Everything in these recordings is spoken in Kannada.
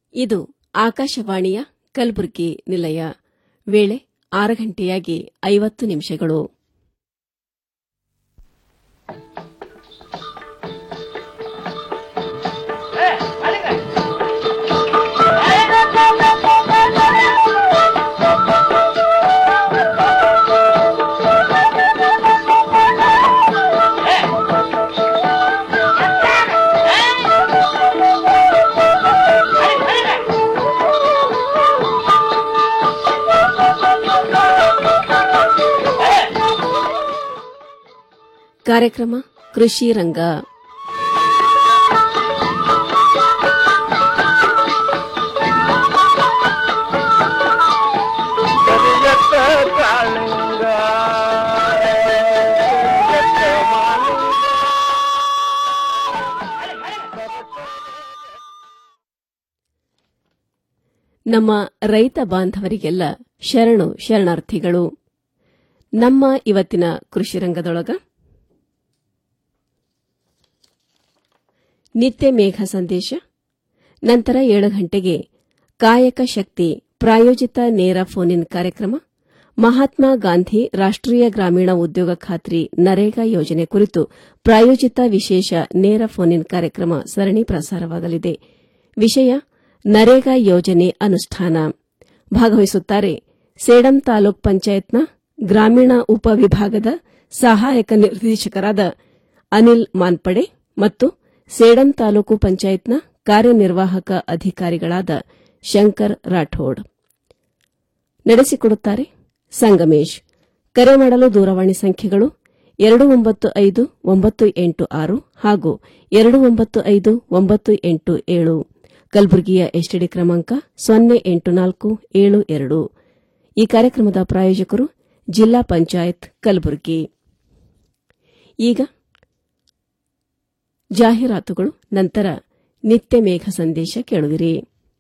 ಇದು ಆಕಾಶವಾಣಿಯ ಕಲಬುರಗಿ ನಿಲಯ ವೇಳೆ ಆರು ಗಂಟೆಯಾಗಿ ಐವತ್ತು ನಿಮಿಷಗಳು ಕಾರ್ಯಕ್ರಮ ಕೃಷಿ ರಂಗ ಕರಿಯತ್ತ ಕಾಳಿಂಗ ಕರಿಯತ್ತ ಮಾಲಿಂಗ. ನಮ್ಮ ರೈತ ಬಾಂಧವರಿಗೆಲ್ಲ ಶರಣು ಶರಣಾರ್ಥಿಗಳು ನಮ್ಮ ಇವತ್ತಿನ ಕೃಷಿ ರಂಗದೊಳಗ ನಿತ್ಯ ಮೇಘ ಸಂದೇಶ ನಂತರ ಏಳು ಗಂಟೆಗೆ ಕಾಯಕ ಶಕ್ತಿ ಪ್ರಾಯೋಜಿತ ನೇರ ಫೋನ್ ಇನ್ ಕಾರ್ಯಕ್ರಮ ಮಹಾತ್ಮ ಗಾಂಧಿ ರಾಷ್ಟೀಯ ಗ್ರಾಮೀಣ ಉದ್ಯೋಗ ಖಾತ್ರಿ ನರೇಗಾ ಯೋಜನೆ ಕುರಿತು ಪ್ರಾಯೋಜಿತ ವಿಶೇಷ ನೇರ ಫೋನ್ ಇನ್ ಕಾರ್ಯಕ್ರಮ ಸರಣಿ ಪ್ರಸಾರವಾಗಲಿದೆ ವಿಷಯ ನರೇಗಾ ಯೋಜನೆ ಅನುಷ್ಠಾನ ಭಾಗವಹಿಸುತ್ತಾರೆ ಸೇಡಂ ತಾಲೂಕ್ ಪಂಚಾಯತ್ನ ಗ್ರಾಮೀಣ ಉಪವಿಭಾಗದ ಸಹಾಯಕ ನಿರ್ದೇಶಕರಾದ ಅನಿಲ್ ಮಾನ್ಪಡೆ ಮತ್ತು ಸೇಡಂ ತಾಲೂಕು ಪಂಚಾಯತ್ನ ಕಾರ್ಯನಿರ್ವಾಹಕ ಅಧಿಕಾರಿಗಳಾದ ಶಂಕರ್ ರಾಠೋಡ್ ನಡೆಸಿಕೊಡುತ್ತಾರೆ ಸಂಗಮೇಶ್ ಕರೆ ಮಾಡಲು ದೂರವಾಣಿ ಸಂಖ್ಯೆಗಳು ಎರಡು ಒಂಬತ್ತು ಐದು ಒಂಬತ್ತು ಎಂಟು ಆರು ಹಾಗೂ ಎರಡು ಒಂಬತ್ತು ಐದು ಒಂಬತ್ತು ಎಂಟು ಏಳು ಕಲಬುರಗಿಯ ಎಸ್ಟಿಡಿ ಕ್ರಮಾಂಕ ಸೊನ್ನೆ ಎಂಟು ನಾಲ್ಕು ಏಳು ಎರಡು ಈ ಕಾರ್ಯಕ್ರಮದ ಪ್ರಾಯೋಜಕರು ಜಿಲ್ಲಾ ಪಂಚಾಯತ್ ಕಲಬುರಗಿ ಈಗ ಜಾಹೀರಾತುಗಳು ನಂತರ ನಿತ್ಯ ಮೇಘ ಸಂದೇಶ ಕೇಳುವಿರಿ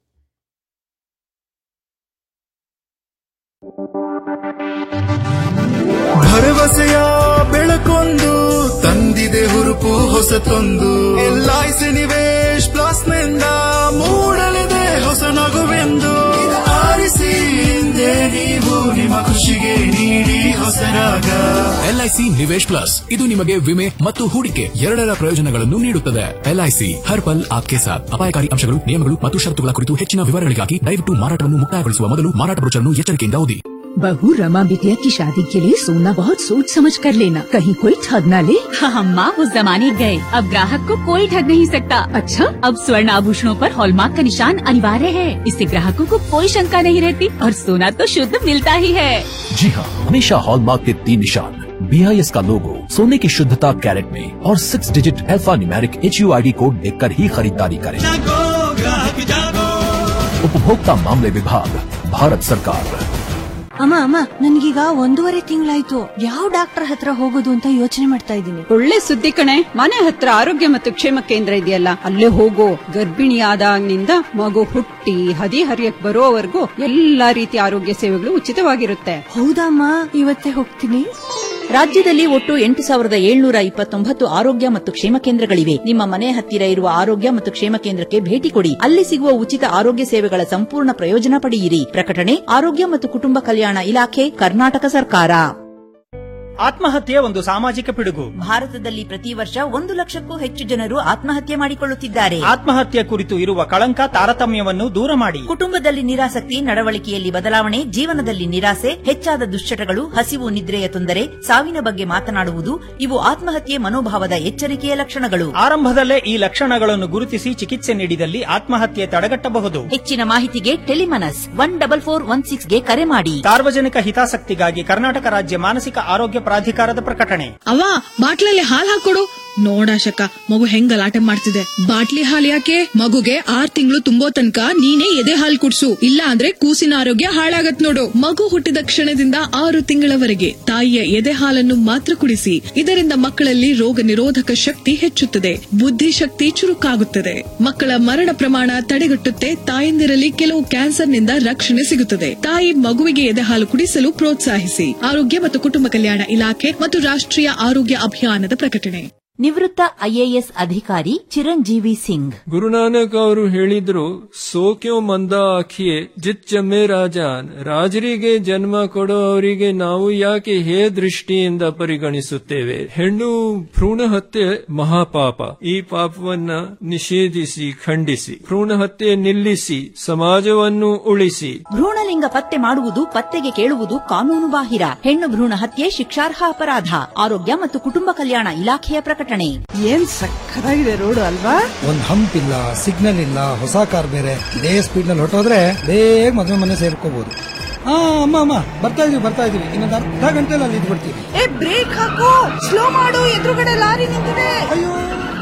ಭರವಸೆಯ ಬೆಳಕೊಂದು ತಂದಿದೆ ಹುರುಪು ಹೊಸತೊಂದು ಎಲ್ಐಸಿ ನಿವೇಶ್ ಪ್ಲಸ್ ನಿಂದ ಮೂಡಲಿದೆ ಹೊಸ ನಗುವೆಂದು ಆರಿಸಿ ಹಿಂದೆ ನೀವು ನಿಮ್ಮ ಖುಷಿಗೆ ನೀಡಿ ಹೊಸರಾಗ ಎಲ್ಐಸಿ ನಿವೇಶ್ ಪ್ಲಸ್ ಇದು ನಿಮಗೆ ವಿಮೆ ಮತ್ತು ಹೂಡಿಕೆ ಎರಡರ ಪ್ರಯೋಜನಗಳನ್ನು ನೀಡುತ್ತದೆ ಎಲ್ಐಸಿ ಹರ್ ಪಲ್ ಆಪ್ಕೆ ಸಾಥ್ ಅಪಾಯಕಾರಿ ಅಂಶಗಳು ನಿಯಮಗಳು ಮತ್ತು ಷರತ್ತುಗಳ ಕುರಿತು ಹೆಚ್ಚಿನ ವಿವರಗಳಿಗಾಗಿ ದಯವಿಟ್ಟು ಮಾರಾಟವನ್ನು ಮುಕ್ತಾಯಗೊಳಿಸುವ ಮೊದಲು ಮಾರಾಟ ಬ್ರೋಚರ್ನ್ನು ಎಚ್ಚರಿಕೆಯಿಂದ ಓದಿ बहू रमा बिटिया की शादी के लिए सोना बहुत सोच समझ कर लेना कहीं कोई ठग ना ले हम माँ उस जमाने गए अब ग्राहक को कोई ठग नहीं सकता अच्छा अब स्वर्ण आभूषणों पर हॉलमार्क का निशान अनिवार्य है इससे ग्राहकों को कोई शंका नहीं रहती और सोना तो शुद्ध मिलता ही है जी हाँ हमेशा हॉलमार्क के तीन निशान बीआईएस का लोगो सोने की शुद्धता कैरेट में और six digit alphanumeric H U I D code देखकर ही खरीदारी करें उपभोक्ता मामले विभाग भारत सरकार ಅಮ್ಮ ಅಮ್ಮ ನನ್ಗೀಗ ಒಂದೂವರೆ ತಿಂಗಳಾಯ್ತು ಯಾವ ಡಾಕ್ಟರ್ ಹತ್ರ ಹೋಗೋದು ಅಂತ ಯೋಚನೆ ಮಾಡ್ತಾ ಇದ್ದೀನಿ ಒಳ್ಳೆ ಸುದ್ದಿ ಕಣೆ ಮನೆ ಹತ್ರ ಆರೋಗ್ಯ ಮತ್ತು ಕ್ಷೇಮ ಕೇಂದ್ರ ಇದೆಯಲ್ಲ ಅಲ್ಲೇ ಹೋಗೋ ಗರ್ಭಿಣಿಯಾದಾಗಿನಿಂದ ಮಗು ಹುಟ್ಟಿ ಹದಿ ಹರಿಯಕ್ ಬರೋವರೆಗೂ ಎಲ್ಲಾ ರೀತಿಯ ಆರೋಗ್ಯ ಸೇವೆಗಳು ಉಚಿತವಾಗಿರುತ್ತೆ ಹೌದಮ್ಮ ಇವತ್ತೇ ಹೋಗ್ತೀನಿ ರಾಜ್ಯದಲ್ಲಿ ಒಟ್ಟು ಎಂಟು ಸಾವಿರದ ಏಳ್ನೂರ ಇಪ್ಪತ್ತೊಂಬತ್ತು ಆರೋಗ್ಯ ಮತ್ತು ಕ್ಷೇಮ ಕೇಂದ್ರಗಳಿವೆ ನಿಮ್ಮ ಮನೆ ಹತ್ತಿರ ಇರುವ ಆರೋಗ್ಯ ಮತ್ತು ಕ್ಷೇಮ ಕೇಂದ್ರಕ್ಕೆ ಭೇಟಿ ಕೊಡಿ ಅಲ್ಲಿ ಸಿಗುವ ಉಚಿತ ಆರೋಗ್ಯ ಸೇವೆಗಳ ಸಂಪೂರ್ಣ ಪ್ರಯೋಜನ ಪಡೆಯಿರಿ ಪ್ರಕಟಣೆ ಆರೋಗ್ಯ ಮತ್ತು ಕುಟುಂಬ ಕಲ್ಯಾಣ ಇಲಾಖೆ ಕರ್ನಾಟಕ ಸರ್ಕಾರ ಆತ್ಮಹತ್ಯೆ ಒಂದು ಸಾಮಾಜಿಕ ಪಿಡುಗು ಭಾರತದಲ್ಲಿ ಪ್ರತಿ ವರ್ಷ ಒಂದು ಲಕ್ಷಕ್ಕೂ ಹೆಚ್ಚು ಜನರು ಆತ್ಮಹತ್ಯೆ ಮಾಡಿಕೊಳ್ಳುತ್ತಿದ್ದಾರೆ ಆತ್ಮಹತ್ಯೆ ಕುರಿತು ಇರುವ ಕಳಂಕ ತಾರತಮ್ಯವನ್ನು ದೂರ ಮಾಡಿ ಕುಟುಂಬದಲ್ಲಿ ನಿರಾಸಕ್ತಿ ನಡವಳಿಕೆಯಲ್ಲಿ ಬದಲಾವಣೆ ಜೀವನದಲ್ಲಿ ನಿರಾಸೆ ಹೆಚ್ಚಾದ ದುಶ್ಚಟಗಳು ಹಸಿವು ನಿದ್ರೆಯ ತೊಂದರೆ ಸಾವಿನ ಬಗ್ಗೆ ಮಾತನಾಡುವುದು ಇವು ಆತ್ಮಹತ್ಯೆ ಮನೋಭಾವದ ಎಚ್ಚರಿಕೆಯ ಲಕ್ಷಣಗಳು ಆರಂಭದಲ್ಲೇ ಈ ಲಕ್ಷಣಗಳನ್ನು ಗುರುತಿಸಿ ಚಿಕಿತ್ಸೆ ನೀಡಿದಲ್ಲಿ ಆತ್ಮಹತ್ಯೆ ತಡೆಗಟ್ಟಬಹುದು ಹೆಚ್ಚಿನ ಮಾಹಿತಿಗೆ Telemanas one double four one ಸಿಕ್ಸ್ಗೆ ಕರೆ ಮಾಡಿ ಸಾರ್ವಜನಿಕ ಹಿತಾಸಕ್ತಿಗಾಗಿ ಕರ್ನಾಟಕ ರಾಜ್ಯ ಮಾನಸಿಕ ಆರೋಗ್ಯ ಪ್ರಾಧಿಕಾರದ ಪ್ರಕಟಣೆ ಅವ್ವ ಬಾಟ್ಲಲ್ಲಿ ಹಾಲ್ ಹಾಕೊಡು ನೋಡಾಶಕ ಮಗು ಹೆಂಗ್ ಗಲಾಟೆ ಮಾಡ್ತಿದೆ ಬಾಟ್ಲಿ ಹಾಲ್ ಯಾಕೆ ಮಗುಗೆ ಆರ್ ತಿಂಗಳು ತುಂಬೋ ತನಕ ನೀನೇ ಎದೆ ಹಾಲ್ ಕುಡ್ಸು ಇಲ್ಲ ಅಂದ್ರೆ ಕೂಸಿನ ಆರೋಗ್ಯ ಹಾಳಾಗತ್ ನೋಡು ಮಗು ಹುಟ್ಟಿದ ಕ್ಷಣದಿಂದ ಆರು ತಿಂಗಳವರೆಗೆ ತಾಯಿಯ ಎದೆ ಹಾಲನ್ನು ಮಾತ್ರ ಕುಡಿಸಿ ಇದರಿಂದ ಮಕ್ಕಳಲ್ಲಿ ರೋಗ ನಿರೋಧಕ ಶಕ್ತಿ ಹೆಚ್ಚುತ್ತದೆ ಬುದ್ಧಿಶಕ್ತಿ ಚುರುಕಾಗುತ್ತದೆ ಮಕ್ಕಳ ಮರಣ ಪ್ರಮಾಣ ತಡೆಗಟ್ಟುತ್ತೆ ತಾಯಂದಿರಲ್ಲಿ ಕೆಲವು ಕ್ಯಾನ್ಸರ್ನಿಂದ ರಕ್ಷಣೆ ಸಿಗುತ್ತದೆ ತಾಯಿ ಮಗುವಿಗೆ ಎದೆ ಹಾಲು ಕುಡಿಸಲು ಪ್ರೋತ್ಸಾಹಿಸಿ ಆರೋಗ್ಯ ಮತ್ತು ಕುಟುಂಬ ಕಲ್ಯಾಣ ಇಲಾಖೆ ಮತ್ತು ರಾಷ್ಟ್ರೀಯ ಆರೋಗ್ಯ ಅಭಿಯಾನದ ಪ್ರಕಟಣೆ ನಿವೃತ್ತ ಐಎಎಸ್ ಅಧಿಕಾರಿ ಚಿರಂಜೀವಿ ಸಿಂಗ್ ಗುರುನಾನಕ್ ಅವರು ಹೇಳಿದ್ರು ಸೋಕ್ಯೋ ಮಂದ ಆಖಿಯೇ ಜಿತ್ ಜಮ್ಮೆ ರಾಜಾನ್ ರಾಜರಿಗೆ ಜನ್ಮ ಕೊಡೋ ಅವರಿಗೆ ನಾವು ಯಾಕೆ ಹೇ ದೃಷ್ಟಿಯಿಂದ ಪರಿಗಣಿಸುತ್ತೇವೆ ಹೆಣ್ಣು ಭ್ರೂಣ ಹತ್ಯೆ ಮಹಾಪಾಪ ಈ ಪಾಪವನ್ನ ನಿಷೇಧಿಸಿ ಖಂಡಿಸಿ ಭ್ರೂಣ ಹತ್ಯೆ ನಿಲ್ಲಿಸಿ ಸಮಾಜವನ್ನು ಉಳಿಸಿ ಭ್ರೂಣಲಿಂಗ ಪತ್ತೆ ಮಾಡುವುದು ಪತ್ತೆಗೆ ಕೇಳುವುದು ಕಾನೂನು ಬಾಹಿರ ಹೆಣ್ಣು ಭ್ರೂಣ ಹತ್ಯೆ ಶಿಕ್ಷಾರ್ಹ ಅಪರಾಧ ಆರೋಗ್ಯ ಮತ್ತು ಕುಟುಂಬ ಕಲ್ಯಾಣ ಇಲಾಖೆಯ ಪ್ರಕಟಣೆ ಏನ್ ಸಕ್ಕತ್ತಾಗಿದೆ ರೋಡ್ ಅಲ್ವಾ ಒಂದ್ ಹಂಪ್ ಇಲ್ಲ ಸಿಗ್ನಲ್ ಇಲ್ಲ ಹೊಸ ಕಾರ್ ಬೇರೆ ಇದೇ ಸ್ಪೀಡ್ ನಲ್ಲಿ ಹೊಟ್ಟೋದ್ರೆ ಬೇಗ ಮದುವೆ ಮನೆ ಸೇರ್ಕೋಬಹುದು ಹಾ ಅಮ್ಮ ಅಮ್ಮ ಬರ್ತಾ ಇದೀವಿ ಬರ್ತಾ ಇದೀವಿ ಇನ್ನೊಂದು ಅರ್ಧ ಗಂಟೆಲಿ ಅಲ್ಲಿ ಇದ್ಬಿಡ್ತೀವಿ ಏ ಬ್ರೇಕ್ ಹಾಕು ಸ್ಲೋ ಮಾಡು ಎದುರುಗಡೆ ಲಾರಿ ನಿಂತಿದೆ ಅಯ್ಯೋ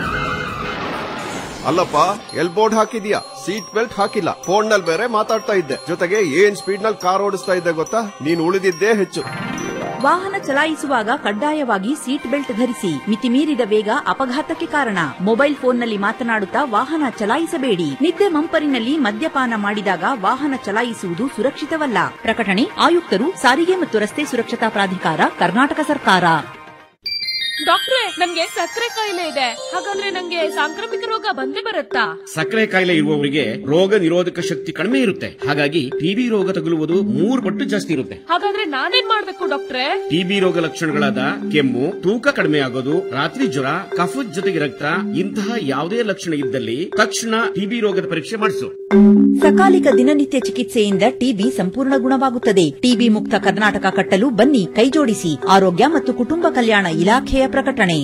ಅಲ್ಲಪ್ಪ ಎಲ್ ಬೋರ್ಡ್ ಹಾಕಿದ್ಯಾ ಸೀಟ್ ಬೆಲ್ಟ್ ಹಾಕಿಲ್ಲ ಫೋನ್ ನಲ್ಲಿ ಬೇರೆ ಮಾತಾಡ್ತಾ ಇದ್ದೆ ಜೊತೆಗೆ ಏನ್ ಸ್ಪೀಡ್ ನಲ್ಲಿ ಕಾರ್ ಓಡಿಸ್ತಾ ಇದ್ದೆ ಗೊತ್ತಾ ನೀನ್ ಉಳಿದಿದ್ದೇ ಹೆಚ್ಚು ವಾಹನ ಚಲಾಯಿಸುವಾಗ ಕಡ್ಡಾಯವಾಗಿ ಸೀಟ್ ಬೆಲ್ಟ್ ಧರಿಸಿ ಮಿತಿಮೀರಿದ ವೇಗ ಅಪಘಾತಕ್ಕೆ ಕಾರಣ ಮೊಬೈಲ್ ಫೋನ್ನಲ್ಲಿ ಮಾತನಾಡುತ್ತಾ ವಾಹನ ಚಲಾಯಿಸಬೇಡಿ ನಿದ್ದೆ ಮಂಪರಿನಲ್ಲಿ ಮದ್ಯಪಾನ ಮಾಡಿದಾಗ ವಾಹನ ಚಲಾಯಿಸುವುದು ಸುರಕ್ಷಿತವಲ್ಲ ಪ್ರಕಟಣೆ ಆಯುಕ್ತರು ಸಾರಿಗೆ ಮತ್ತು ರಸ್ತೆ ಸುರಕ್ಷತಾ ಪ್ರಾಧಿಕಾರ ಕರ್ನಾಟಕ ಸರ್ಕಾರ ಡಾಕ್ಟ್ರೆ ನನ್ಗೆ ಸಕ್ಕರೆ ಕಾಯಿಲೆ ಇದೆ ಹಾಗಾದ್ರೆ ನಂಗೆ ಸಾಂಕ್ರಾಮಿಕ ರೋಗ ಬಂದೇ ಬರುತ್ತಾ ಸಕ್ಕರೆ ಕಾಯಿಲೆ ಇರುವವರಿಗೆ ರೋಗ ನಿರೋಧಕ ಶಕ್ತಿ ಕಡಿಮೆ ಇರುತ್ತೆ ಹಾಗಾಗಿ ಟಿಬಿ ರೋಗ ತಗುಲುವುದು ಮೂರು ಪಟ್ಟು ಜಾಸ್ತಿ ಇರುತ್ತೆ ಹಾಗಾದ್ರೆ ನಾನೇನ್ ಮಾಡ್ಬೇಕು ಡಾಕ್ಟ್ರೆ ಟಿಬಿ ರೋಗ ಲಕ್ಷಣಗಳಾದ ಕೆಮ್ಮು ತೂಕ ಕಡಿಮೆ ಆಗೋದು ರಾತ್ರಿ ಜ್ವರ ಕಫದ ಜೊತೆಗೆ ರಕ್ತ ಇಂತಹ ಯಾವುದೇ ಲಕ್ಷಣ ಇದ್ದಲ್ಲಿ ತಕ್ಷಣ ಟಿಬಿ ರೋಗದ ಪರೀಕ್ಷೆ ಮಾಡಿಸು ಸಕಾಲಿಕ ದಿನನಿತ್ಯ ಚಿಕಿತ್ಸೆಯಿಂದ ಟಿಬಿ ಸಂಪೂರ್ಣ ಗುಣವಾಗುತ್ತದೆ ಟಿಬಿ ಮುಕ್ತ ಕರ್ನಾಟಕ ಕಟ್ಟಲು ಬನ್ನಿ ಕೈಜೋಡಿಸಿ ಆರೋಗ್ಯ ಮತ್ತು ಕುಟುಂಬ ಕಲ್ಯಾಣ ಇಲಾಖೆಯ ಪ್ರಕಟಣೆ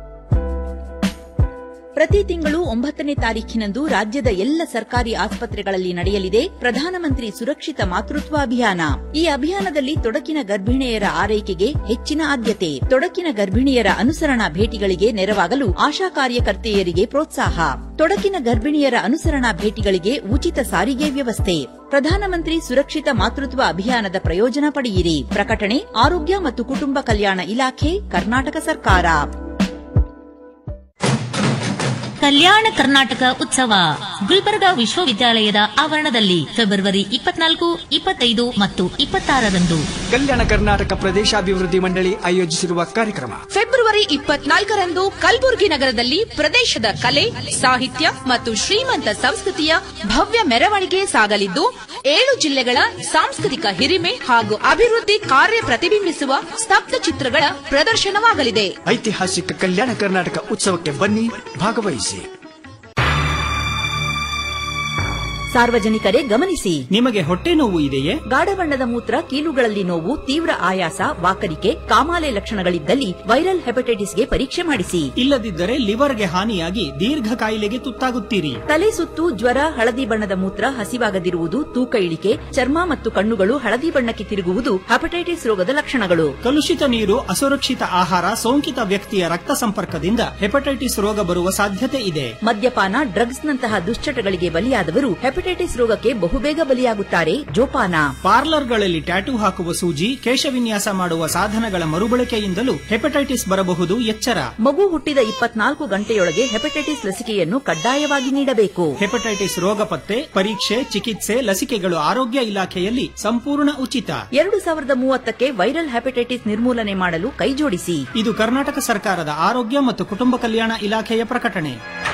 ಪ್ರತಿ ತಿಂಗಳು ಒಂಬತ್ತನೇ ತಾರೀಖಿನಂದು ರಾಜ್ಯದ ಎಲ್ಲ ಸರ್ಕಾರಿ ಆಸ್ಪತ್ರೆಗಳಲ್ಲಿ ನಡೆಯಲಿದೆ ಪ್ರಧಾನಮಂತ್ರಿ ಸುರಕ್ಷಿತ ಮಾತೃತ್ವ ಅಭಿಯಾನ ಈ ಅಭಿಯಾನದಲ್ಲಿ ತೊಡಕಿನ ಗರ್ಭಿಣಿಯರ ಆರೈಕೆಗೆ ಹೆಚ್ಚಿನ ಆದ್ಯತೆ ತೊಡಕಿನ ಗರ್ಭಿಣಿಯರ ಅನುಸರಣಾ ಭೇಟಿಗಳಿಗೆ ನೆರವಾಗಲು ಆಶಾ ಕಾರ್ಯಕರ್ತೆಯರಿಗೆ ಪ್ರೋತ್ಸಾಹ ತೊಡಕಿನ ಗರ್ಭಿಣಿಯರ ಅನುಸರಣಾ ಭೇಟಿಗಳಿಗೆ ಉಚಿತ ಸಾರಿಗೆ ವ್ಯವಸ್ಥೆ ಪ್ರಧಾನಮಂತ್ರಿ ಸುರಕ್ಷಿತ ಮಾತೃತ್ವ ಅಭಿಯಾನದ ಪ್ರಯೋಜನ ಪಡೆಯಿರಿ ಪ್ರಕಟಣೆ ಆರೋಗ್ಯ ಮತ್ತು ಕುಟುಂಬ ಕಲ್ಯಾಣ ಇಲಾಖೆ ಕರ್ನಾಟಕ ಸರ್ಕಾರ ಕಲ್ಯಾಣ ಕರ್ನಾಟಕ ಉತ್ಸವ ಗುಲ್ಬರ್ಗಾ ವಿಶ್ವವಿದ್ಯಾಲಯದ ಆವರಣದಲ್ಲಿ ಫೆಬ್ರವರಿ ಇಪ್ಪತ್ನಾಲ್ಕು ಇಪ್ಪತ್ತೈದು ಮತ್ತು ಇಪ್ಪತ್ತಾರರಂದು ಕಲ್ಯಾಣ ಕರ್ನಾಟಕ ಪ್ರದೇಶಾಭಿವೃದ್ಧಿ ಮಂಡಳಿ ಆಯೋಜಿಸಿರುವ ಕಾರ್ಯಕ್ರಮ ಫೆಬ್ರವರಿ ಇಪ್ಪತ್ನಾಲ್ಕರಂದು ಕಲಬುರಗಿ ನಗರದಲ್ಲಿ ಪ್ರದೇಶದ ಕಲೆ ಸಾಹಿತ್ಯ ಮತ್ತು ಶ್ರೀಮಂತ ಸಂಸ್ಕೃತಿಯ ಭವ್ಯ ಮೆರವಣಿಗೆ ಸಾಗಲಿದ್ದು ಏಳು ಜಿಲ್ಲೆಗಳ ಸಾಂಸ್ಕೃತಿಕ ಹಿರಿಮೆ ಹಾಗೂ ಅಭಿವೃದ್ಧಿ ಕಾರ್ಯ ಪ್ರತಿಬಿಂಬಿಸುವ ಸ್ತಬ್ಧ ಚಿತ್ರಗಳ ಪ್ರದರ್ಶನವಾಗಲಿದೆ ಐತಿಹಾಸಿಕ ಕಲ್ಯಾಣ ಕರ್ನಾಟಕ ಉತ್ಸವಕ್ಕೆ ಬನ್ನಿ ಭಾಗವಹಿಸಿ ಸಾರ್ವಜನಿಕರೇ ಗಮನಿಸಿ ನಿಮಗೆ ಹೊಟ್ಟೆ ನೋವು ಇದೆಯೇ ಗಾಢ ಬಣ್ಣದ ಮೂತ್ರ ಕೀಲುಗಳಲ್ಲಿ ನೋವು ತೀವ್ರ ಆಯಾಸ ವಾಕರಿಕೆ ಕಾಮಾಲೆ ಲಕ್ಷಣಗಳಿದ್ದಲ್ಲಿ ವೈರಲ್ ಹೆಪಟೈಟಿಸ್ಗೆ ಪರೀಕ್ಷೆ ಮಾಡಿಸಿ ಇಲ್ಲದಿದ್ದರೆ ಲಿವರ್ಗೆ ಹಾನಿಯಾಗಿ ದೀರ್ಘ ಕಾಯಿಲೆಗೆ ತುತ್ತಾಗುತ್ತೀರಿ ತಲೆ ಸುತ್ತು ಜ್ವರ ಹಳದಿ ಬಣ್ಣದ ಮೂತ್ರ ಹಸಿವಾಗದಿರುವುದು ತೂಕ ಇಳಿಕೆ ಚರ್ಮ ಮತ್ತು ಕಣ್ಣುಗಳು ಹಳದಿ ಬಣ್ಣಕ್ಕೆ ತಿರುಗುವುದು ಹೆಪಟೈಟಿಸ್ ರೋಗದ ಲಕ್ಷಣಗಳು ಕಲುಷಿತ ನೀರು ಅಸುರಕ್ಷಿತ ಆಹಾರ ಸೋಂಕಿತ ವ್ಯಕ್ತಿಯ ರಕ್ತ ಸಂಪರ್ಕದಿಂದ ಹೆಪಟೈಟಿಸ್ ರೋಗ ಬರುವ ಸಾಧ್ಯತೆ ಇದೆ ಮದ್ಯಪಾನ ಡ್ರಗ್ಸ್ನಂತಹ ದುಶ್ಚಟಗಳಿಗೆ ಬಲಿಯಾದವರು ಹೆಪಟೈಟಿಸ್ ರೋಗಕ್ಕೆ ಬಹುಬೇಗ ಬಲಿಯಾಗುತ್ತಾರೆ ಜೋಪಾನ ಪಾರ್ಲರ್ಗಳಲ್ಲಿ ಟ್ಯಾಟೂ ಹಾಕುವ ಸೂಜಿ ಕೇಶವಿನ್ಯಾಸ ಮಾಡುವ ಸಾಧನಗಳ ಮರುಬಳಕೆಯಿಂದಲೂ ಹೆಪಟೈಟಿಸ್ ಬರಬಹುದು ಎಚ್ಚರ ಮಗು ಹುಟ್ಟಿದ ಇಪ್ಪತ್ನಾಲ್ಕು ಗಂಟೆಯೊಳಗೆ ಹೆಪಟೈಟಿಸ್ ಲಸಿಕೆಯನ್ನು ಕಡ್ಡಾಯವಾಗಿ ನೀಡಬೇಕು ಹೆಪಟೈಟಿಸ್ ರೋಗ ಪತ್ತೆ ಪರೀಕ್ಷೆ ಚಿಕಿತ್ಸೆ ಲಸಿಕೆಗಳು ಆರೋಗ್ಯ ಇಲಾಖೆಯಲ್ಲಿ ಸಂಪೂರ್ಣ ಉಚಿತ ಎರಡು ಸಾವಿರದ ಮೂವತ್ತಕ್ಕೆ ವೈರಲ್ ಹೆಪಟೈಟಿಸ್ ನಿರ್ಮೂಲನೆ ಮಾಡಲು ಕೈಜೋಡಿಸಿ ಇದು ಕರ್ನಾಟಕ ಸರ್ಕಾರದ ಆರೋಗ್ಯ ಮತ್ತು ಕುಟುಂಬ ಕಲ್ಯಾಣ ಇಲಾಖೆಯ ಪ್ರಕಟಣೆ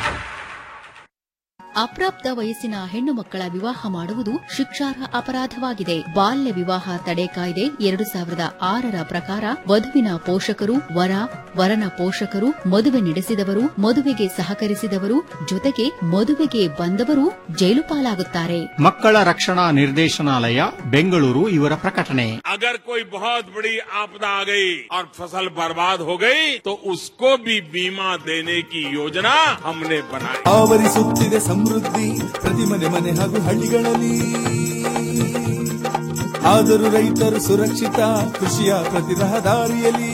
ಅಪ್ರಾಪ್ತ ವಯಸ್ಸಿನ ಹೆಣ್ಣು ಮಕ್ಕಳ ವಿವಾಹ ಮಾಡುವುದು ಶಿಕ್ಷಾರ್ಹ ಅಪರಾಧವಾಗಿದೆ ಬಾಲ್ಯ ವಿವಾಹ ತಡೆ ಕಾಯ್ದೆ ಎರಡು ಸಾವಿರದ ಆರರ ಪ್ರಕಾರ ವಧುವಿನ ಪೋಷಕರು ವರ ವರನ ಪೋಷಕರು ಮದುವೆ ನಡೆಸಿದವರು ಮದುವೆಗೆ ಸಹಕರಿಸಿದವರು ಜೊತೆಗೆ ಮದುವೆಗೆ ಬಂದವರು ಜೈಲು ಪಾಲಾಗುತ್ತಾರೆ ಮಕ್ಕಳ ರಕ್ಷಣಾ ನಿರ್ದೇಶನಾಲಯ ಬೆಂಗಳೂರು ಇವರ ಪ್ರಕಟಣೆ अगर कोई बहुत बड़ी आपदा आ गई और फसल बर्बाद हो गई तो उसको भी बीमा देने की योजना हमने बनाई ಆವರಿಸುತ್ತಿದೆ ಸಮೃದ್ಧಿ ಪ್ರತಿ ಮನೆ ಮನೆ ಹಾಗೂ ಹಳ್ಳಿಗಳಲ್ಲಿ ಆದರೂ ರೈತರು ಸುರಕ್ಷಿತ ಕೃಷಿಯ ಪ್ರತಿ ರಹದಾರಿಯಲ್ಲಿ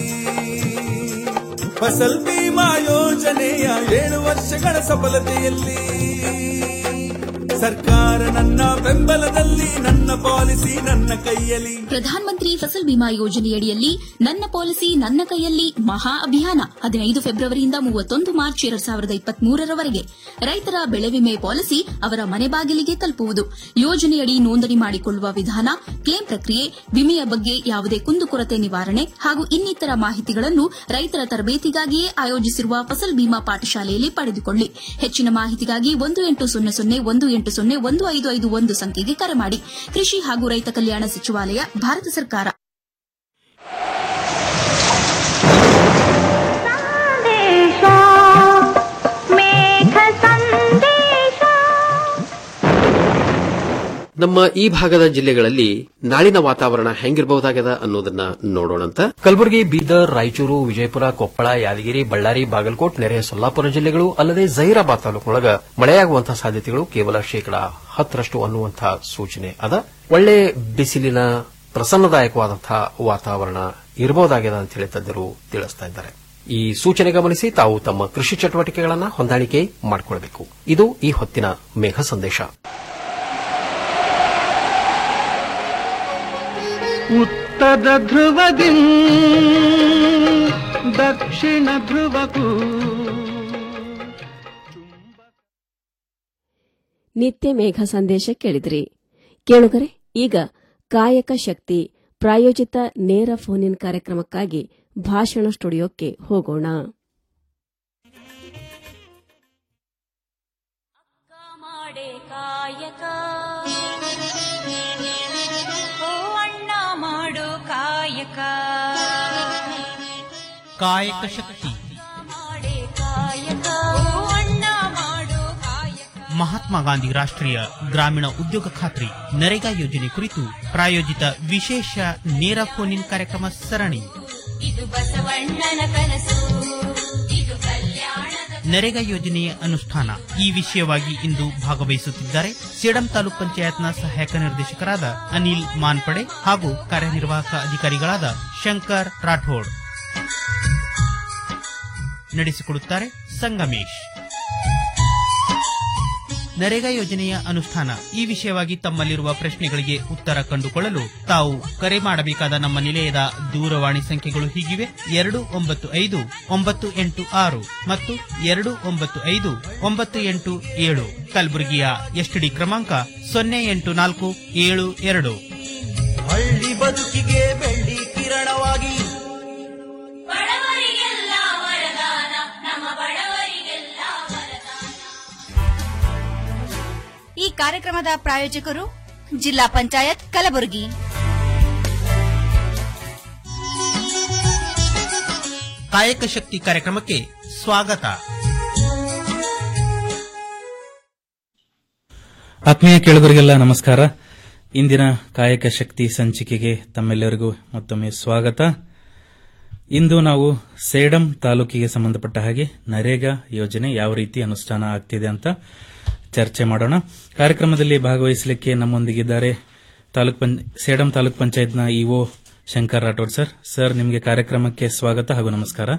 ಫಸಲ್ ಬಿಮಾ ಯೋಜನೆಯ ಏಳು ವರ್ಷಗಳ ಸಫಲತೆಯಲ್ಲಿ ಸರ್ಕಾರ ನನ್ನ ಬೆಂಬಲದಲ್ಲಿ ನನ್ನ ಪಾಲಿಸಿ ನನ್ನ ಕೈಯಲ್ಲಿ ಪ್ರಧಾನ ಮಂತ್ರಿ ಫಸಲ್ ಬಿಮಾ ಯೋಜನೆಯಡಿಯಲ್ಲಿ ನನ್ನ ಪಾಲಿಸಿ ನನ್ನ ಕೈಯಲ್ಲಿ ಮಹಾ ಅಭಿಯಾನ ಹದಿನೈದು ಫೆಬ್ರವರಿಯಿಂದ ಮೂವತ್ತೊಂದು ಮಾರ್ಚ್ ಎರಡ್ ಸಾವಿರದ ಇಪ್ಪತ್ಮೂರರವರೆಗೆ ರೈತರ ಬೆಳೆ ವಿಮೆ ಪಾಲಿಸಿ ಅವರ ಮನೆ ಬಾಗಿಲಿಗೆ ತಲುಪುವುದು ಯೋಜನೆಯಡಿ ನೋಂದಣಿ ಮಾಡಿಕೊಳ್ಳುವ ವಿಧಾನ ಕ್ಲೇಮ್ ಪ್ರಕ್ರಿಯೆ ವಿಮೆಯ ಬಗ್ಗೆ ಯಾವುದೇ ಕುಂದುಕೊರತೆ ನಿವಾರಣೆ ಹಾಗೂ ಇನ್ನಿತರ ಮಾಹಿತಿಗಳನ್ನು ರೈತರ ತರಬೇತಿಗಾಗಿಯೇ ಆಯೋಜಿಸಿರುವ ಫಸಲ್ ಬಿಮಾ ಪಾಠಶಾಲೆಯಲ್ಲಿ ಪಡೆದುಕೊಳ್ಳಿ ಹೆಚ್ಚಿನ ಮಾಹಿತಿಗಾಗಿ ಒಂದು ಎಂಟು ಸೊನ್ನೆ ಸೊನ್ನೆ ಒಂದು ಎಂಟು ಸೊನ್ನೆ ಒಂದು ಐದು ಐದು ಒಂದು ಸಂಖ್ಯೆಗೆ ಕರೆ ಮಾಡಿ ಕೃಷಿ ಹಾಗೂ ರೈತ ಕಲ್ಯಾಣ ಸಚಿವಾಲಯ ಭಾರತ ಸರ್ಕಾರ ನಮ್ಮ ಈ ಭಾಗದ ಜಿಲ್ಲೆಗಳಲ್ಲಿ ನಾಳಿನ ವಾತಾವರಣ ಹೆಂಗಿರಬಹುದಾಗದ ಅನ್ನೋದನ್ನ ನೋಡೋಣಂತ ಕಲಬುರಗಿ ಬೀದರ್ ರಾಯಚೂರು ವಿಜಯಪುರ ಕೊಪ್ಪಳ ಯಾದಗಿರಿ ಬಳ್ಳಾರಿ ಬಾಗಲಕೋಟ್ ನೆರೆಯ ಸೊಲ್ಲಾಪುರ ಜಿಲ್ಲೆಗಳು ಅಲ್ಲದೆ ಜಹೀರಾಬಾದ್ ತಾಲೂಕಿನೊಳಗ ಮಳೆಯಾಗುವಂತಹ ಸಾಧ್ಯತೆಗಳು ಕೇವಲ ಶೇಕಡಾ ಹತ್ತರಷ್ಟು ಅನ್ನುವಂತಹ ಸೂಚನೆ ಅದ ಒಳ್ಳೆ ಬಿಸಿಲಿನ ಪ್ರಸನ್ನದಾಯಕವಾದಂತಹ ವಾತಾವರಣ ಇರಬಹುದಾಗಿದೆ ಅಂತ ಹೇಳಿ ತಜ್ಞರು ತಿಳಿಸ್ತಾ ಇದ್ದಾರೆ ಈ ಸೂಚನೆ ಗಮನಿಸಿ ತಾವು ತಮ್ಮ ಕೃಷಿ ಚಟುವಟಿಕೆಗಳನ್ನು ಹೊಂದಾಣಿಕೆ ಮಾಡಿಕೊಳ್ಳಬೇಕು ಇದು ಈ ಹೊತ್ತಿನ ಮೇಘ ಸಂದೇಶ ಉತ್ತರ ಧ್ರುವದಿ ದಕ್ಷಿಣ ಧ್ರುವಕ್ಕೂ ನಿತ್ಯ ಮೇಘ ಸಂದೇಶ ಕೇಳಿದ್ರಿ ಕೇಳುಗರೆ ಈಗ ಕಾಯಕ ಶಕ್ತಿ ಪ್ರಾಯೋಜಿತ ನೇರ ಫೋನ್ ಇನ್ ಕಾರ್ಯಕ್ರಮಕ್ಕಾಗಿ ಭಾಷಣ ಸ್ಟುಡಿಯೋಕ್ಕೆ ಹೋಗೋಣ ಮಾಡೆ ಕಾಯಕ ಓ ಅಣ್ಣ ಮಾಡು ಕಾಯಕ ಕಾಯಕ ಶಕ್ತಿ ಮಾಡೆ ಕಾಯಕ ಓ ಅಣ್ಣ ಮಾಡು ಕಾಯಕ ಮಹಾತ್ಮ ಗಾಂಧಿ ರಾಷ್ಟ್ರೀಯ ಗ್ರಾಮೀಣ ಉದ್ಯೋಗ ಖಾತ್ರಿ ನರೇಗಾ ಯೋಜನೆ ಕುರಿತು ಪ್ರಾಯೋಜಿತ ವಿಶೇಷ ನೇರ ಫೋನ್ ಇನ್ ಕಾರ್ಯಕ್ರಮ ಸರಣಿ ಇದು ಬಸವಣ್ಣನ ಕನಸು ಇದು ಕಲ್ಯಾಣದ ನರೇಗಾ ಯೋಜನೆಯ ಅನುಷ್ಠಾನ ಈ ವಿಷಯವಾಗಿ ಇಂದು ಭಾಗವಹಿಸುತ್ತಿದ್ದಾರೆ ಸೇಡಂ ತಾಲೂಕ್ ಪಂಚಾಯತ್ನ ಸಹಾಯಕ ನಿರ್ದೇಶಕರಾದ ಅನಿಲ್ ಮಾನ್ಪಡೆ ಹಾಗೂ ಕಾರ್ಯನಿರ್ವಾಹಕ ಅಧಿಕಾರಿಗಳಾದ ಶಂಕರ್ ರಾಠೋಡ್ ನಡೆಸಿಕೊಡುತ್ತಾರೆ ಸಂಗಮೇಶ್ ನರೇಗಾ ಯೋಜನೆಯ ಅನುಷ್ಠಾನ ಈ ವಿಷಯವಾಗಿ ತಮ್ಮಲ್ಲಿರುವ ಪ್ರಶ್ನೆಗಳಿಗೆ ಉತ್ತರ ಕಂಡುಕೊಳ್ಳಲು ತಾವು ಕರೆ ಮಾಡಬೇಕಾದ ನಮ್ಮ ನಿಲಯದ ದೂರವಾಣಿ ಸಂಖ್ಯೆಗಳು ಹೀಗಿವೆ ಎರಡು ಒಂಬತ್ತು ಐದು ಒಂಬತ್ತು ಎಂಟು ಆರು ಮತ್ತು ಎರಡು ಒಂಬತ್ತು ಐದು ಒಂಬತ್ತು ಎಂಟು ಏಳು ಕಲಬುರಗಿಯ ಎಸ್ಟಿಡಿ ಕ್ರಮಾಂಕ ಸೊನ್ನೆ ಎಂಟು ನಾಲ್ಕು ಏಳು ಎರಡು ಹಳ್ಳಿ ಬದುಕಿಗೆ ಬೆಳ್ಳಿ ಕಿರಣವಾಗಿ ಬಡವರಿಗೆಲ್ಲ ವರದಾನ ನಮ್ಮ ಬಡವರಿಗೆಲ್ಲ ವರದಾನ ಈ ಕಾರ್ಯಕ್ರಮದ ಪ್ರಾಯೋಜಕರು ಜಿಲ್ಲಾ ಪಂಚಾಯತ್ ಕಲಬುರಗಿ ಕಾಯಕ ಶಕ್ತಿ ಕಾರ್ಯಕ್ರಮಕ್ಕೆ ಸ್ವಾಗತ ಆತ್ಮೀಯ ಕೇಳುಗರಿಗೆಲ್ಲ ನಮಸ್ಕಾರ ಇಂದಿನ ಕಾಯಕ ಶಕ್ತಿ ಸಂಚಿಕೆಗೆ ತಮ್ಮೆಲ್ಲರಿಗೂ ಮತ್ತೊಮ್ಮೆ ಸ್ವಾಗತ ಇಂದು ನಾವು ಸೇಡಂ ತಾಲೂಕಿಗೆ ಸಂಬಂಧಪಟ್ಟ ಹಾಗೆ ನರೇಗಾ ಯೋಜನೆ ಯಾವ ರೀತಿ ಅನುಷ್ಠಾನ ಆಗ್ತಿದೆ ಅಂತ ಚರ್ಚೆ ಮಾಡೋಣ ಕಾರ್ಯಕ್ರಮದಲ್ಲಿ ಭಾಗವಹಿಸಲಿಕ್ಕೆ ನಮ್ಮೊಂದಿಗಿದ್ದಾರೆ ತಾಲೂಕ್ ಪಂ ಸೇಡಂ ತಾಲೂಕ್ ಪಂಚಾಯತ್ನ EO Shankar Rathod sir sir ನಿಮಗೆ ಕಾರ್ಯಕ್ರಮಕ್ಕೆ ಸ್ವಾಗತ ಹಾಗೂ ನಮಸ್ಕಾರ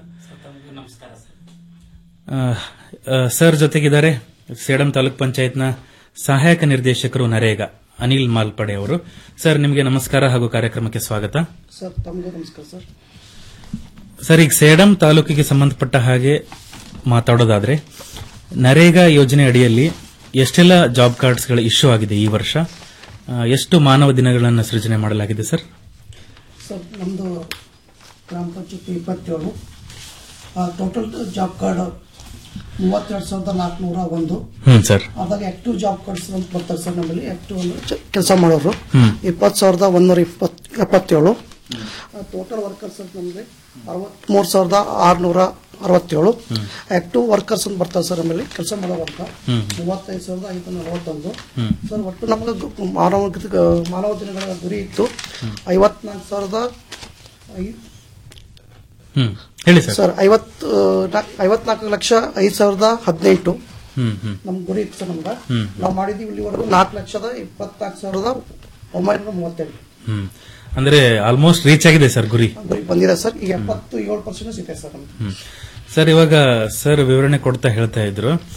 ಆ, ಆ, ಸರ್ ಜೊತೆಗಿದ್ದಾರೆ ಸೇಡಂ ತಾಲೂಕ್ ಪಂಚಾಯತ್ನ ಸಹಾಯಕ ನಿರ್ದೇಶಕರು ನರೇಗಾ ಅನಿಲ್ ಮಾಲ್ಪಡೆ ಅವರು ಸರ್ ನಿಮಗೆ ನಮಸ್ಕಾರ ಹಾಗೂ ಕಾರ್ಯಕ್ರಮಕ್ಕೆ ಸ್ವಾಗತ ಸರ್ ತಮಗೂ ನಮಸ್ಕಾರ ಸರ್ ಸರ್ ಈಗ ಸೇಡಂ ತಾಲೂಕಿಗೆ ಸಂಬಂಧಪಟ್ಟ ಹಾಗೆ ಮಾತಾಡೋದಾದ್ರೆ ನರೇಗಾ ಯೋಜನೆ ಅಡಿಯಲ್ಲಿ ಎಷ್ಟೆಲ್ಲ ಜಾಬ್ ಕಾರ್ಡ್ಸ್ಗಳ ಇಶ್ಯೂ ಆಗಿದೆ ಈ ವರ್ಷ ಆ, ಎಷ್ಟು ಮಾನವ ದಿನಗಳನ್ನು ಸೃಜನೆ ಮಾಡಲಾಗಿದೆ ಸರ್ ಸರ್ ನಮ್ಮದು ಗ್ರಾಮ ಪಂಚಾಯತ್ ಇಪ್ಪತ್ತೇಳು ಟೋಟಲ್ ಜಾಬ್ ಕಾರ್ಡ್ ಮೂವತ್ತೆರಡು ಸಾವಿರದ ನಾಲ್ಕುನೂರ ಒಂದು ಹ್ಮ್ ಸರ್ ಅದಾಗ ಆಕ್ಟಿವ್ ಜಾಬ್ ಕಾರ್ಡ್ಸ್ ಅಂತ ಬರ್ತಾರೆ ಸರ್ ನಮ್ಮಲ್ಲಿ ಆಕ್ಟಿವ್ ಅಂದ್ರೆ ಕೆಲಸ ಮಾಡೋರು ಹ್ಮ್. ಇಪ್ಪತ್ತು ಸಾವಿರದ ಒಂದೂರ ಇಪ್ಪತ್ ಎಪ್ಪತ್ತೇಳು ಟೋಟಲ್ ವರ್ಕರ್ಸ್ ಅಂತ ನಮಗೆ ಅರವತ್ಮೂರು ಸಾವಿರದ ಆರುನೂರ ಅರವತ್ತೇಳು ಆಕ್ಟಿವ್ ವರ್ಕರ್ಸ್ ಅಂತ ಬರ್ತಾರೆ ಸರ್ ನಮ್ಮಲ್ಲಿ ಕೆಲಸ ಮಾಡೋ ವರ್ಗ ಹ್ಮ್. ಮೂವತ್ತೈದು ಸಾವಿರದ ಐದು ನಲವತ್ತೊಂದು ಹ್ಮ್. ಸರ್ ಒಟ್ಟು ನಮಗೆ ಗು- ಮಾನವ ಮಾನವ ದಿನಗಳ ಗುರಿ ಇತ್ತು ಐವತ್ನಾಲ್ಕು ಸಾವಿರದ ಐ- ಹ್ಮ್ ಹೇಳಿ ಸರ್ ಸರ್ ಐವತ್ತು ನಾಲ್ಕು- ಐವತ್ನಾಲ್ಕು ಲಕ್ಷ ಐದು ಸಾವಿರದ ಹದಿನೆಂಟು ಹ್ಮ್ ಹ್ಮ್ ನಮ್ ಗುರಿ ಇತ್ತು ಸರ್ ನಮ್ಗೆ ಹ್ಮ್. ನಾವು ಮಾಡಿದೀವಿ ಇಲ್ಲಿವರೆಗೂ ನಾಲ್ಕು ಲಕ್ಷದ ಇಪ್ಪತ್ನಾಲ್ಕು ಸಾವಿರದ ಒಂಬೈನೂರ ಮೂವತ್ತೆಂಟು ಹ್ಮ್ ಅಂದ್ರೆ ಆಲ್ಮೋಸ್ಟ್ ರೀಚ್ ಆಗಿದೆ ಸರ್ ಗುರಿ ಗುರಿ ಬಂದಿದೆ ಸರ್ ಈಗ ಎಪ್ಪತ್ತು ಏಳು ಪರ್ಸೆಂಟ್ ಸಿಗುತ್ತೆ ಸರ್ ನಮ್ಗೆ ಹ್ಮ್. ಸರ್ ಇವಾಗ ಸರ್ ವಿವರಣೆ ಕೊಡ್ತಾ ಹೇಳ್ತಾ ಇದ್ರು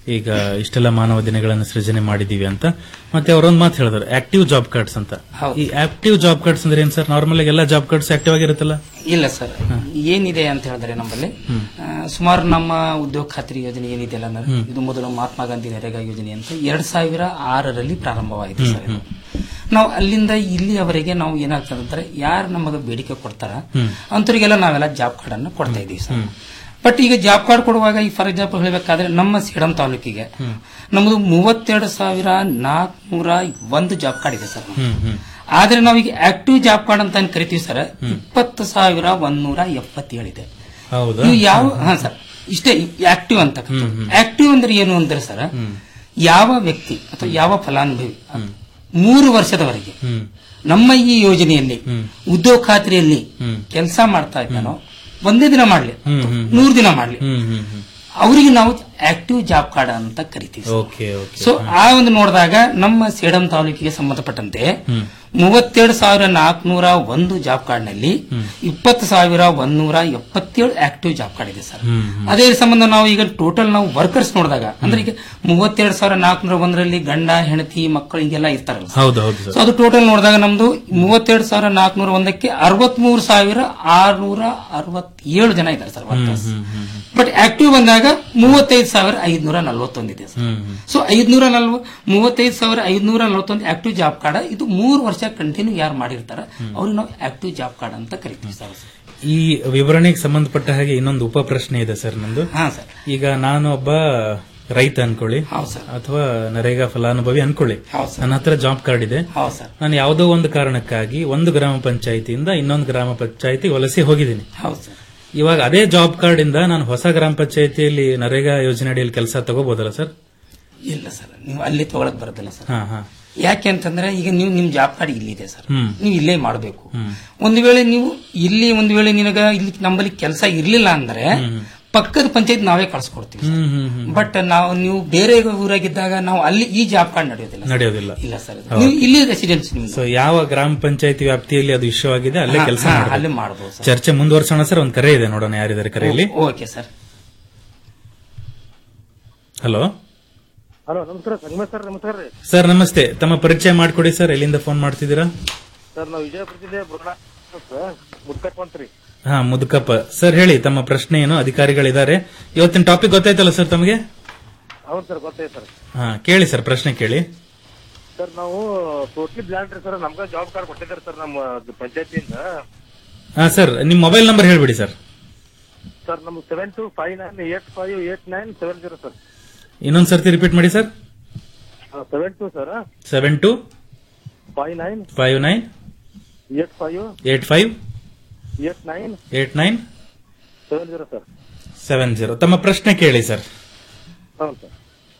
ಈಗ ಇಷ್ಟೆಲ್ಲ ಮಾನವ ದಿನಗಳನ್ನು ಸೃಜನೆ ಮಾಡಿದೀವಿ ಅಂತ ಮತ್ತೆ ಅವರೊಂದು ಮಾತು ಹೇಳಿದ್ರು ಆಕ್ಟಿವ್ ಜಾಬ್ ಕಾರ್ಡ್ಸ್ ಅಂತ ಈ ಆಕ್ಟಿವ್ ಜಾಬ್ ಕಾರ್ಡ್ಸ್ ಅಂದ್ರೆ ಏನ್ ಸರ್ ನಾರ್ಮಲ್ ಆಗಿ ಎಲ್ಲ ಜಾಬ್ ಕಾರ್ಡ್ಸ್ ಆಕ್ಟಿವ್ ಆಗಿರುತ್ತಲ್ಲ ಇಲ್ಲ ಸರ್ ಏನಿದೆ ಅಂತ ಹೇಳಿದ್ರೆ ನಮ್ಮಲ್ಲಿ ಆ, ಸುಮಾರು ನಮ್ಮ ಉದ್ಯೋಗ ಖಾತ್ರಿ ಯೋಜನೆ ಏನಿದೆಯಲ್ಲ ಅಂದ್ರೆ ಹ್ಮ್. ಇದು ಮೊದಲು ಮಹಾತ್ಮ ಗಾಂಧಿ ನರೇಗಾ ಯೋಜನೆ ಅಂತ ಎರಡ್ ಸಾವಿರ ಆರರಲ್ಲಿ ಪ್ರಾರಂಭವಾಗಿದೆ ಸರ್ ಇದು. ನಾವು ಅಲ್ಲಿಂದ ಇಲ್ಲಿಯವರೆಗೆ ನಾವು ಏನಾಗ್ತದೆ ಅಂದ್ರೆ ಯಾರು ನಮಗೆ ಬೇಡಿಕೆ ಕೊಡ್ತಾರ ಹ್ಮ್. ಅಂತವರಿಗೆಲ್ಲ ನಾವೆಲ್ಲ ಜಾಬ್ ಕಾರ್ಡ್ ಅನ್ನು ಕೊಡ್ತಾ ಇದೀವಿ ಸರ್ ಬಟ್ ಈಗ ಜಾಬ್ ಕಾರ್ಡ್ ಕೊಡುವಾಗ ಈ ಫಾರ್ ಎಕ್ಸಾಂಪಲ್ ಹೇಳಬೇಕಾದ್ರೆ ನಮ್ಮ ಸೇಡಂ ತಾಲೂಕಿಗೆ ನಮ್ಮದು ಮೂವತ್ತೆರಡು ಸಾವಿರ ನಾಲ್ಕುನೂರ ಒಂದು ಜಾಬ್ ಕಾರ್ಡ್ ಇದೆ ಸರ್ ನಮ್ದು. ಆದ್ರೆ ನಾವೀಗ ಆಕ್ಟಿವ್ ಜಾಬ್ ಕಾರ್ಡ್ ಅಂತ ಏನ್ ಕರಿತೀವಿ ಸರ್ ಇಪ್ಪತ್ತು ಸಾವಿರ ಒಂದೂರ ಎಪ್ಪತ್ತೇಳಿದೆ ಹೌದಾ ಇವು ಯಾವ ಹಾ ಸರ್ ಇಷ್ಟೇ ಆಕ್ಟಿವ್ ಅಂತ ಆಕ್ಟಿವ್ ಅಂದ್ರೆ ಏನು ಅಂದ್ರೆ ಸರ್ ಯಾವ ವ್ಯಕ್ತಿ ಅಥವಾ ಯಾವ ಫಲಾನುಭವಿ ಮೂರು ವರ್ಷದವರೆಗೆ ನಮ್ಮ ಈ ಯೋಜನೆಯಲ್ಲಿ ಉದ್ಯೋಗ ಖಾತ್ರಿಯಲ್ಲಿ ಕೆಲಸ ಮಾಡ್ತಾ ಇದ್ದಾನೋ ಒಂದೇ ದಿನ ಮಾಡ್ಲಿ ನೂರು ದಿನ ಮಾಡ್ಲಿ ಅವರಿಗೆ ನಾವು ಆಕ್ಟಿವ್ ಜಾಬ್ ಕಾರ್ಡ್ ಅಂತ ಕರಿತೀವಿ ಸರ್. ಓಕೆ ಓಕೆ ಸೊ ಆ ಒಂದು ನೋಡಿದಾಗ ನಮ್ಮ ಸೇಡಂ ತಾಲೂಕಿಗೆ ಸಂಬಂಧಪಟ್ಟಂತೆ ಮೂವತ್ತೆರಡು ಸಾವಿರ ನಾಲ್ಕುನೂರ ಒಂದು ಜಾಬ್ ಕಾರ್ಡ್ ನಲ್ಲಿ ಇಪ್ಪತ್ತು ಸಾವಿರ ಒಂದೂರ ಎಪ್ಪತ್ತೇಳು ಆಕ್ಟಿವ್ ಜಾಬ್ ಕಾರ್ಡ್ ಇದೆ ಸರ್ ಅದೇ ಸಂಬಂಧ ನಾವು ಈಗ ಟೋಟಲ್ ನಾವು ವರ್ಕರ್ಸ್ ನೋಡಿದಾಗ ಅಂದ್ರೆ ಈಗ ಮೂವತ್ತೆರಡು ಸಾವಿರ ನಾಲ್ಕುನೂರ ಒಂದರಲ್ಲಿ ಗಂಡ ಹೆಂಡತಿ ಮಕ್ಕಳು ಹಿಂಗೆಲ್ಲ ಇರ್ತಾರಲ್ಲ ಸರ್. ಹೌದು ಹೌದು ಸೊ ಸರ್ ಅದು ಟೋಟಲ್ ನೋಡಿದಾಗ ನಮ್ದು ಮೂವತ್ತೆರಡು ಸಾವಿರ ನಾಲ್ಕುನೂರ ಒಂದಕ್ಕೆ ಅರವತ್ಮೂರು ಸಾವಿರ ಆರ್ನೂರ ಅರವತ್ತೇಳು ಜನ ಇದ್ದಾರೆ ಸರ್ ವರ್ಕರ್ಸ್ ಬಟ್ ಆಕ್ಟಿವ್ ಬಂದಾಗ ಮೂವತ್ತೈದು ಸಾವಿರ ಐದ್ನೂರ ನಲವತ್ತೊಂದಿದೆ ಸರ್ ಸೊ ಐದ್ನೂರ ನಲ್ವ ಮೂವತ್ತೈದು ಸಾವಿರ ಐದ್ನೂರ ನಲವತ್ತೊಂದು ಆಕ್ಟಿವ್ ಜಾಬ್ ಕಾರ್ಡ್ ಇದು ಮೂರು ವರ್ಷ ಕಂಟಿನ್ಯೂ ಯಾರು ಮಾಡಿರ್ತಾರ ಅವ್ರಿಗೆ ನಾವು ಆಕ್ಟಿವ್ ಜಾಬ್ ಕಾರ್ಡ್ ಅಂತ ಕರಿತೀವಿ ಸರ್ ಈ ವಿವರಣೆಗೆ ಸಂಬಂಧಪಟ್ಟ ಹಾಗೆ ಇನ್ನೊಂದು ಉಪ ಪ್ರಶ್ನೆ ಇದೆ ಸರ್ ನಂದು ಹಾ ಸರ್ ಈಗ ನಾನು ಒಬ್ಬ ರೈತ ಅನ್ಕೊಳ್ಳಿ ಅಥವಾ ನರೇಗಾ ಫಲಾನುಭವಿ ಅನ್ಕೊಳ್ಳಿ ನನ್ನ ಹತ್ರ ಜಾಬ್ ಕಾರ್ಡ್ ಇದೆ ಹೌದು ಸರ್ ನಾನು ಯಾವುದೋ ಒಂದು ಕಾರಣಕ್ಕಾಗಿ ಒಂದು ಗ್ರಾಮ ಪಂಚಾಯಿತಿಯಿಂದ ಇನ್ನೊಂದು ಗ್ರಾಮ ಪಂಚಾಯಿತಿ ವಲಸೆ ಹೋಗಿದ್ದೀನಿ ಹೌದು ಸರ್ ಇವಾಗ ಅದೇ ಜಾಬ್ ಕಾರ್ಡ್ ಇಂದ ನಾನು ಹೊಸ ಗ್ರಾಮ ಪಂಚಾಯಿತಿಯಲ್ಲಿ ನರೇಗಾ ಯೋಜನೆ ಅಡಿಯಲ್ಲಿ ಕೆಲಸ ತಗೋಬಹುದಲ್ಲ ಸರ್ ಇಲ್ಲ ಸರ್ ನೀವು ಅಲ್ಲಿ ತಗೊಳಕ್ ಬರೋದಿಲ್ಲ ಸರ್ ಹಾ ಹಾ ಯಾಕೆ ಅಂತಂದ್ರೆ ಈಗ ನೀವು ನಿಮ್ ಜಾಬ್ ಕಾರ್ಡ್ ಇಲ್ಲಿದೆ ಸರ್ ಹ್ಮ್. ನೀವು ಇಲ್ಲೇ ಮಾಡಬೇಕು ಒಂದು ವೇಳೆ ನೀವು ಇಲ್ಲಿ ಒಂದು ವೇಳೆ ನಿನಗ ಇಲ್ಲಿ ನಮ್ಮಲ್ಲಿ ಕೆಲಸ ಇರ್ಲಿಲ್ಲ ಅಂದ್ರೆ ಪಕ್ಕದ ಪಂಚಾಯತ್ ನಾವೇ ಕಳ್ಸಿಕೊಡ್ತೀವಿ ಹ್ಮ್ ಹ್ಮ್ ಹ್ಮ್ ಬಟ್ ನಾವು ನೀವು ಬೇರೆ ಊರಾಗಿದ್ದಾಗ ನಾವು ಅಲ್ಲಿ ಈ ಜಾಬ್ ಕಾರ್ಡ್ ನಡೆಯೋದಿಲ್ಲ sir. ನಡೆಯೋದಿಲ್ಲ ಇಲ್ಲ ಸರ್ ಹೌದು. ನೀವು ಇಲ್ಲಿ ರೆಸಿಡೆನ್ಸ್ ನಿಮ್ದು ಸೊ ಯಾವ ಗ್ರಾಮ ಪಂಚಾಯತಿ ವ್ಯಾಪ್ತಿಯಲ್ಲಿ ಅದು ಇಶ್ಯೂ ಆಗಿದೆ ಅಲ್ಲೇ ಹಾ, ಕೆಲಸ ಹಾ, ಮಾಡ್ಬೋದು. ಅಲ್ಲೇ ಮಾಡ್ಬೋದು ಸರ್. ಚರ್ಚೆ ಮುಂದುವರ್ಸೋಣ ಸರ್ ಒಂದು ಕರೆ ಇದೆ ನೋಡೋಣ ಯಾರಿದ್ದಾರೆ ಕರೆಯಲ್ಲಿ ಓಕೆ ಸರ್ ಹಲೋ ಹಲೋ ನಮಸ್ಕಾರ ಸಂಗಮೇಶ್ ಸರ್ ನಮಸ್ಕಾರ ರೀ ಸರ್ ನಮಸ್ತೆ ತಮ್ಮ ಪರಿಚಯ ಮಾಡ್ಕೊಡಿ ಸರ್ ಎಲ್ಲಿಂದ ಫೋನ್ ಮಾಡ್ತಿದ್ದೀರಾ ಸರ್ ನಾವು ವಿಜಯಪುರದಿಂದ ಬುರ್ಣ ಮುದ್ಕಟ್ವಂತ್ರಿ ಹಾ ಮುದುಕಪ್ಪ ಸರ್ ಹೇಳಿ ತಮ್ಮ ಪ್ರಶ್ನೆ ಏನು ಅಧಿಕಾರಿಗಳಿದ್ದಾರೆ ಇವತ್ತಿನ ಟಾಪಿಕ್ ಗೊತ್ತಾಯ್ತಲ್ಲ ಸರ್ ತಮಗೆ ಹೌದು ಸರ್ ಗೊತ್ತಾಯ್ತು ಸರ್ ಹಾ ಕೇಳಿ ಸರ್ ಪ್ರಶ್ನೆ ಕೇಳಿ ಸರ್ ನಾವು ಟೋಟ್ಲಿ ಬ್ಲಾಂಡ್ ರೀ ಸರ್ ನಮ್ಗೆ ಜಾಬ್ ಕಾರ್ಡ್ ಕೊಟ್ಟಿದ್ದಾರೆ ಸರ್ ನಮ್ಮ ಪಂಚಾಯತಿಯಿಂದ ಹಾ ಸರ್ ನಿಮ್ ಮೊಬೈಲ್ ನಂಬರ್ ಹೇಳ್ಬಿಡಿ ಸರ್ ಸರ್ ನಮ್ಗೆ seven two five nine eight five eight nine seven zero sir ಇನ್ನೊಂದ್ ಸರ್ತಿ ರಿಪೀಟ್ ಮಾಡಿ sir seven two sir seven two five nine five nine eight five eight five eight nine eight nine seven zero sir seven zero ತಮ್ಮ ಪ್ರಶ್ನೆ ಕೇಳಿ ಸರ್ ಹೌದು ಸರ್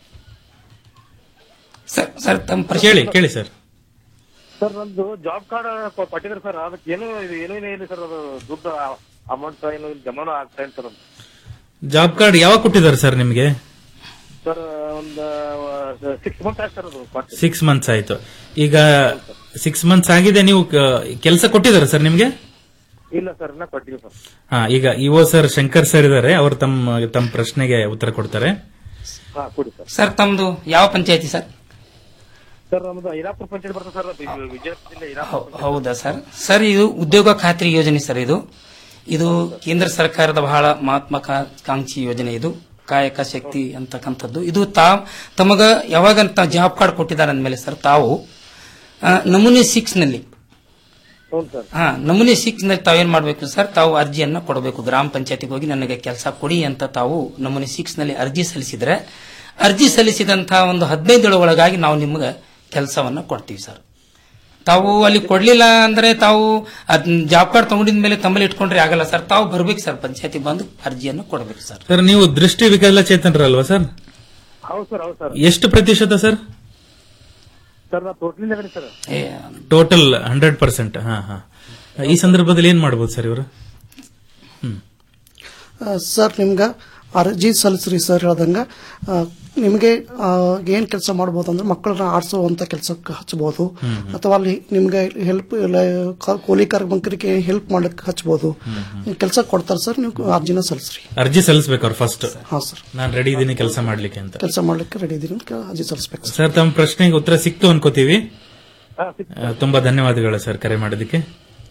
ಸರ್ ಸರ್ ತಮ್ಮ ಪ್ರಶ್ನೆ- ಕೇಳಿ ಕೇಳಿ ಸರ್ ಸರ್ ನಮ್ದು ಜಾಬ್ ಕಾರ್ಡ್ ಕೊಟ್ಟಿದ್ದಾರೆ ಸರ್ ಅದಕ್ಕೆ ಏನು ಇದು ಏನೂ ಇಲ್ಲ ಸರ್ ಅದು ದುಡ್ಡು ಅಮೌಂಟ್ ಏನು ಜಮಾನು ಆಗ್ತಾ ಇಲ್ಲ ಸರ್ ಅದು. ಜಾಬ್ ಕಾರ್ಡ್ ಯಾವಾಗ ಕೊಟ್ಟಿದ್ದಾರೆ ಸರ್ ನಿಮಗೆ ಸರ್ ಒಂದು ಸಿಕ್ಸ್ ಮಂತ್ ಆಯ್ತು ಸರ್ ಅದು ಕೊಟ್ಟು. ಸಿಕ್ಸ್ ಮಂತ್ಸ್ ಆಯ್ತು ಈಗ ಸಿಕ್ಸ್ ಮಂತ್ಸ್ ಆಗಿದೆ ನೀವು ಕೆಲಸ ಕೊಟ್ಟಿದ್ದಾರೆ ಸರ್ ನಿಮಗೆ ಇಲ್ಲ ಸರ್ ಇನ್ನ ಕೊಟ್ಟಿಲ್ಲ ಸರ್ ಹಾ ಈಗ ಇಒ ಸರ್ ಶಂಕರ್ ಸರ್ ಇದ್ದಾರೆ ಅವರು ತಮ್ಮ ತಮ್ಮ ಪ್ರಶ್ನೆಗೆ ಉತ್ತರ ಕೊಡ್ತಾರೆ ಹಾ ಕೊಡಿ ಸರ್ ಸರ್ ತಮ್ದು ಯಾವ ಪಂಚಾಯತಿ ಸರ್ ಸರ್ ನಮ್ದು ಐರಾಪುರ ಪಂಚಾಯತ್ ಬರ್ತದೆ ಸರ್ ಅದು ಇದು ವಿಜಯಪುರ ಜಿಲ್ಲೆ ಐರಾಪುರ ಪಂಚಾಯತ್. ಹೌದಾ ಸರ್ ಸರ್ ಇದು ಉದ್ಯೋಗ ಖಾತ್ರಿ ಯೋಜನೆ ಸರ್ ಇದು ಇದು ಕೇಂದ್ರ ಸರ್ಕಾರದ ಬಹಳ ಮಹತ್ವಾಕಾಂಕ್ಷಿ ಯೋಜನೆ ಇದು ಕಾಯಕ ಶಕ್ತಿ ಅಂತಕ್ಕಂಥದ್ದು ಇದು ತಾ ತಮಗ ಯಾವಾಗಂತ ಜಾಬ್ ಕಾರ್ಡ್ ಕೊಟ್ಟಿದ್ದಾರೆ ಅಂದಮೇಲೆ ಸರ್ ತಾವು ಆ, ನಮೂನೆ ಸಿಕ್ಸ್ ನಲ್ಲಿ ಹೌದು ಸರ್ ಹಾ ನಮೂನೆ ಸಿಕ್ಸ್ ನಲ್ಲಿ ತಾವೇನ್ ಮಾಡಬೇಕು ಸರ್ ತಾವು ಅರ್ಜಿಯನ್ನ ಕೊಡಬೇಕು ಗ್ರಾಮ ಪಂಚಾಯತಿಗೆ ಹೋಗಿ ನನಗೆ ಕೆಲಸ ಕೊಡಿ ಅಂತ ತಾವು ನಮೂನೆ ಸಿಕ್ಸ್ ನಲ್ಲಿ ಅರ್ಜಿ ಸಲ್ಲಿಸಿದ್ರೆ ಅರ್ಜಿ ಸಲ್ಲಿಸಿದಂತಹ ಒಂದು ಹದಿನೈದು ದಿನ ಒಳಗಾಗಿ ನಾವು ನಿಮಗೆ ಕೆಲಸವನ್ನ ಕೊಡ್ತೀವಿ ಸರ್ ತಾವು ಅಲ್ಲಿ ಕೊಡ್ಲಿಲ್ಲ ಅಂದ್ರೆ ತಾವು ಅದ್ ಜಾಬ್ ಕಾರ್ಡ್ ತಗೊಂಡಿದ ಮೇಲೆ ತಮ್ಮಲ್ಲಿ ಇಟ್ಕೊಂಡ್ರೆ ಆಗಲ್ಲ ಸರ್ ತಾವು ಬರ್ಬೇಕು ಸರ್ ಪಂಚಾಯತಿ ಬಂದು ಅರ್ಜಿಯನ್ನು ಕೊಡಬೇಕು ಸರ್ ಸರ್ ನೀವು ದೃಷ್ಟಿ ವಿಕಲಚೇತನರಲ್ವಾ ಸರ್ ಹೌದು ಸರ್ ಹೌದು ಸರ್ ಎಷ್ಟು ಪ್ರತಿಶತ ಸರ್ ಸರ್ ನಾ ಟೋಟ್ಲಿಂದ ಹೇಳಿ ಸರ್ ಟೋಟಲ್ ಹಂಡ್ರೆಡ್ ಪರ್ಸೆಂಟ್ ಹಾ ಹಾ ಈ ಸಂದರ್ಭದಲ್ಲಿ ಏನ್ ಮಾಡ್ಬೋದು ಸರ್ ಇವರು ಆ, ಸರ್ ನಿಮ್ಗೆ ಅರ್ಜಿ ಸಲ್ಲಿಸ್ರಿ ಸರ್ ಹೇಳ್ದಂಗ ಆ, ನಿಮಗೆ ಏನ್ ಕೆಲಸ ಮಾಡ್ಬೋದು ಅಂದ್ರೆ ಮಕ್ಕಳನ್ನ ಆಡಿಸುವಂತ ಕೆಲಸಕ್ಕೆ ಹಚ್ಬೋದು ಅಥವಾ ಅಲ್ಲಿ ನಿಮ್ಗೆ ಹೆಲ್ಪ್ ಕೂಲಿ ಕಾರ್ಮಿಕರಿಗೆ ಹೆಲ್ಪ್ ಮಾಡಕ್ಕೆ ಹಚ್ಬೋದು ಕೆಲಸ ಕೊಡ್ತಾರೆ ಸರ್ ನೀವು ಅರ್ಜಿನ ಸಲ್ಲಿಸ್ರಿ ಅರ್ಜಿ ಸಲ್ಲಿಸ್ಬೇಕು ಅವ್ರು ಫಸ್ಟ್ ಹಾ ಸರ್ ನಾನು ರೆಡಿ ಇದ್ದೀನಿ ಕೆಲಸ ಮಾಡ್ಲಿಕ್ಕೆ ಅಂತ ಕೆಲಸ ಮಾಡ್ಲಿಕ್ಕೆ ರೆಡಿ ಇದೀನಿ ಅಂತ ಅರ್ಜಿ ಸಲ್ಲಿಸ್ಬೇಕು ಸರ್ ಸರ್ ತಮ್ಮ ಪ್ರಶ್ನೆಗೆ ಉತ್ತರ ಸಿಕ್ತು ಅನ್ಕೋತೀವಿ ಆ, ತುಂಬಾ ಧನ್ಯವಾದಗಳು ಸರ್ ಕರೆ ಮಾಡೋದಕ್ಕೆ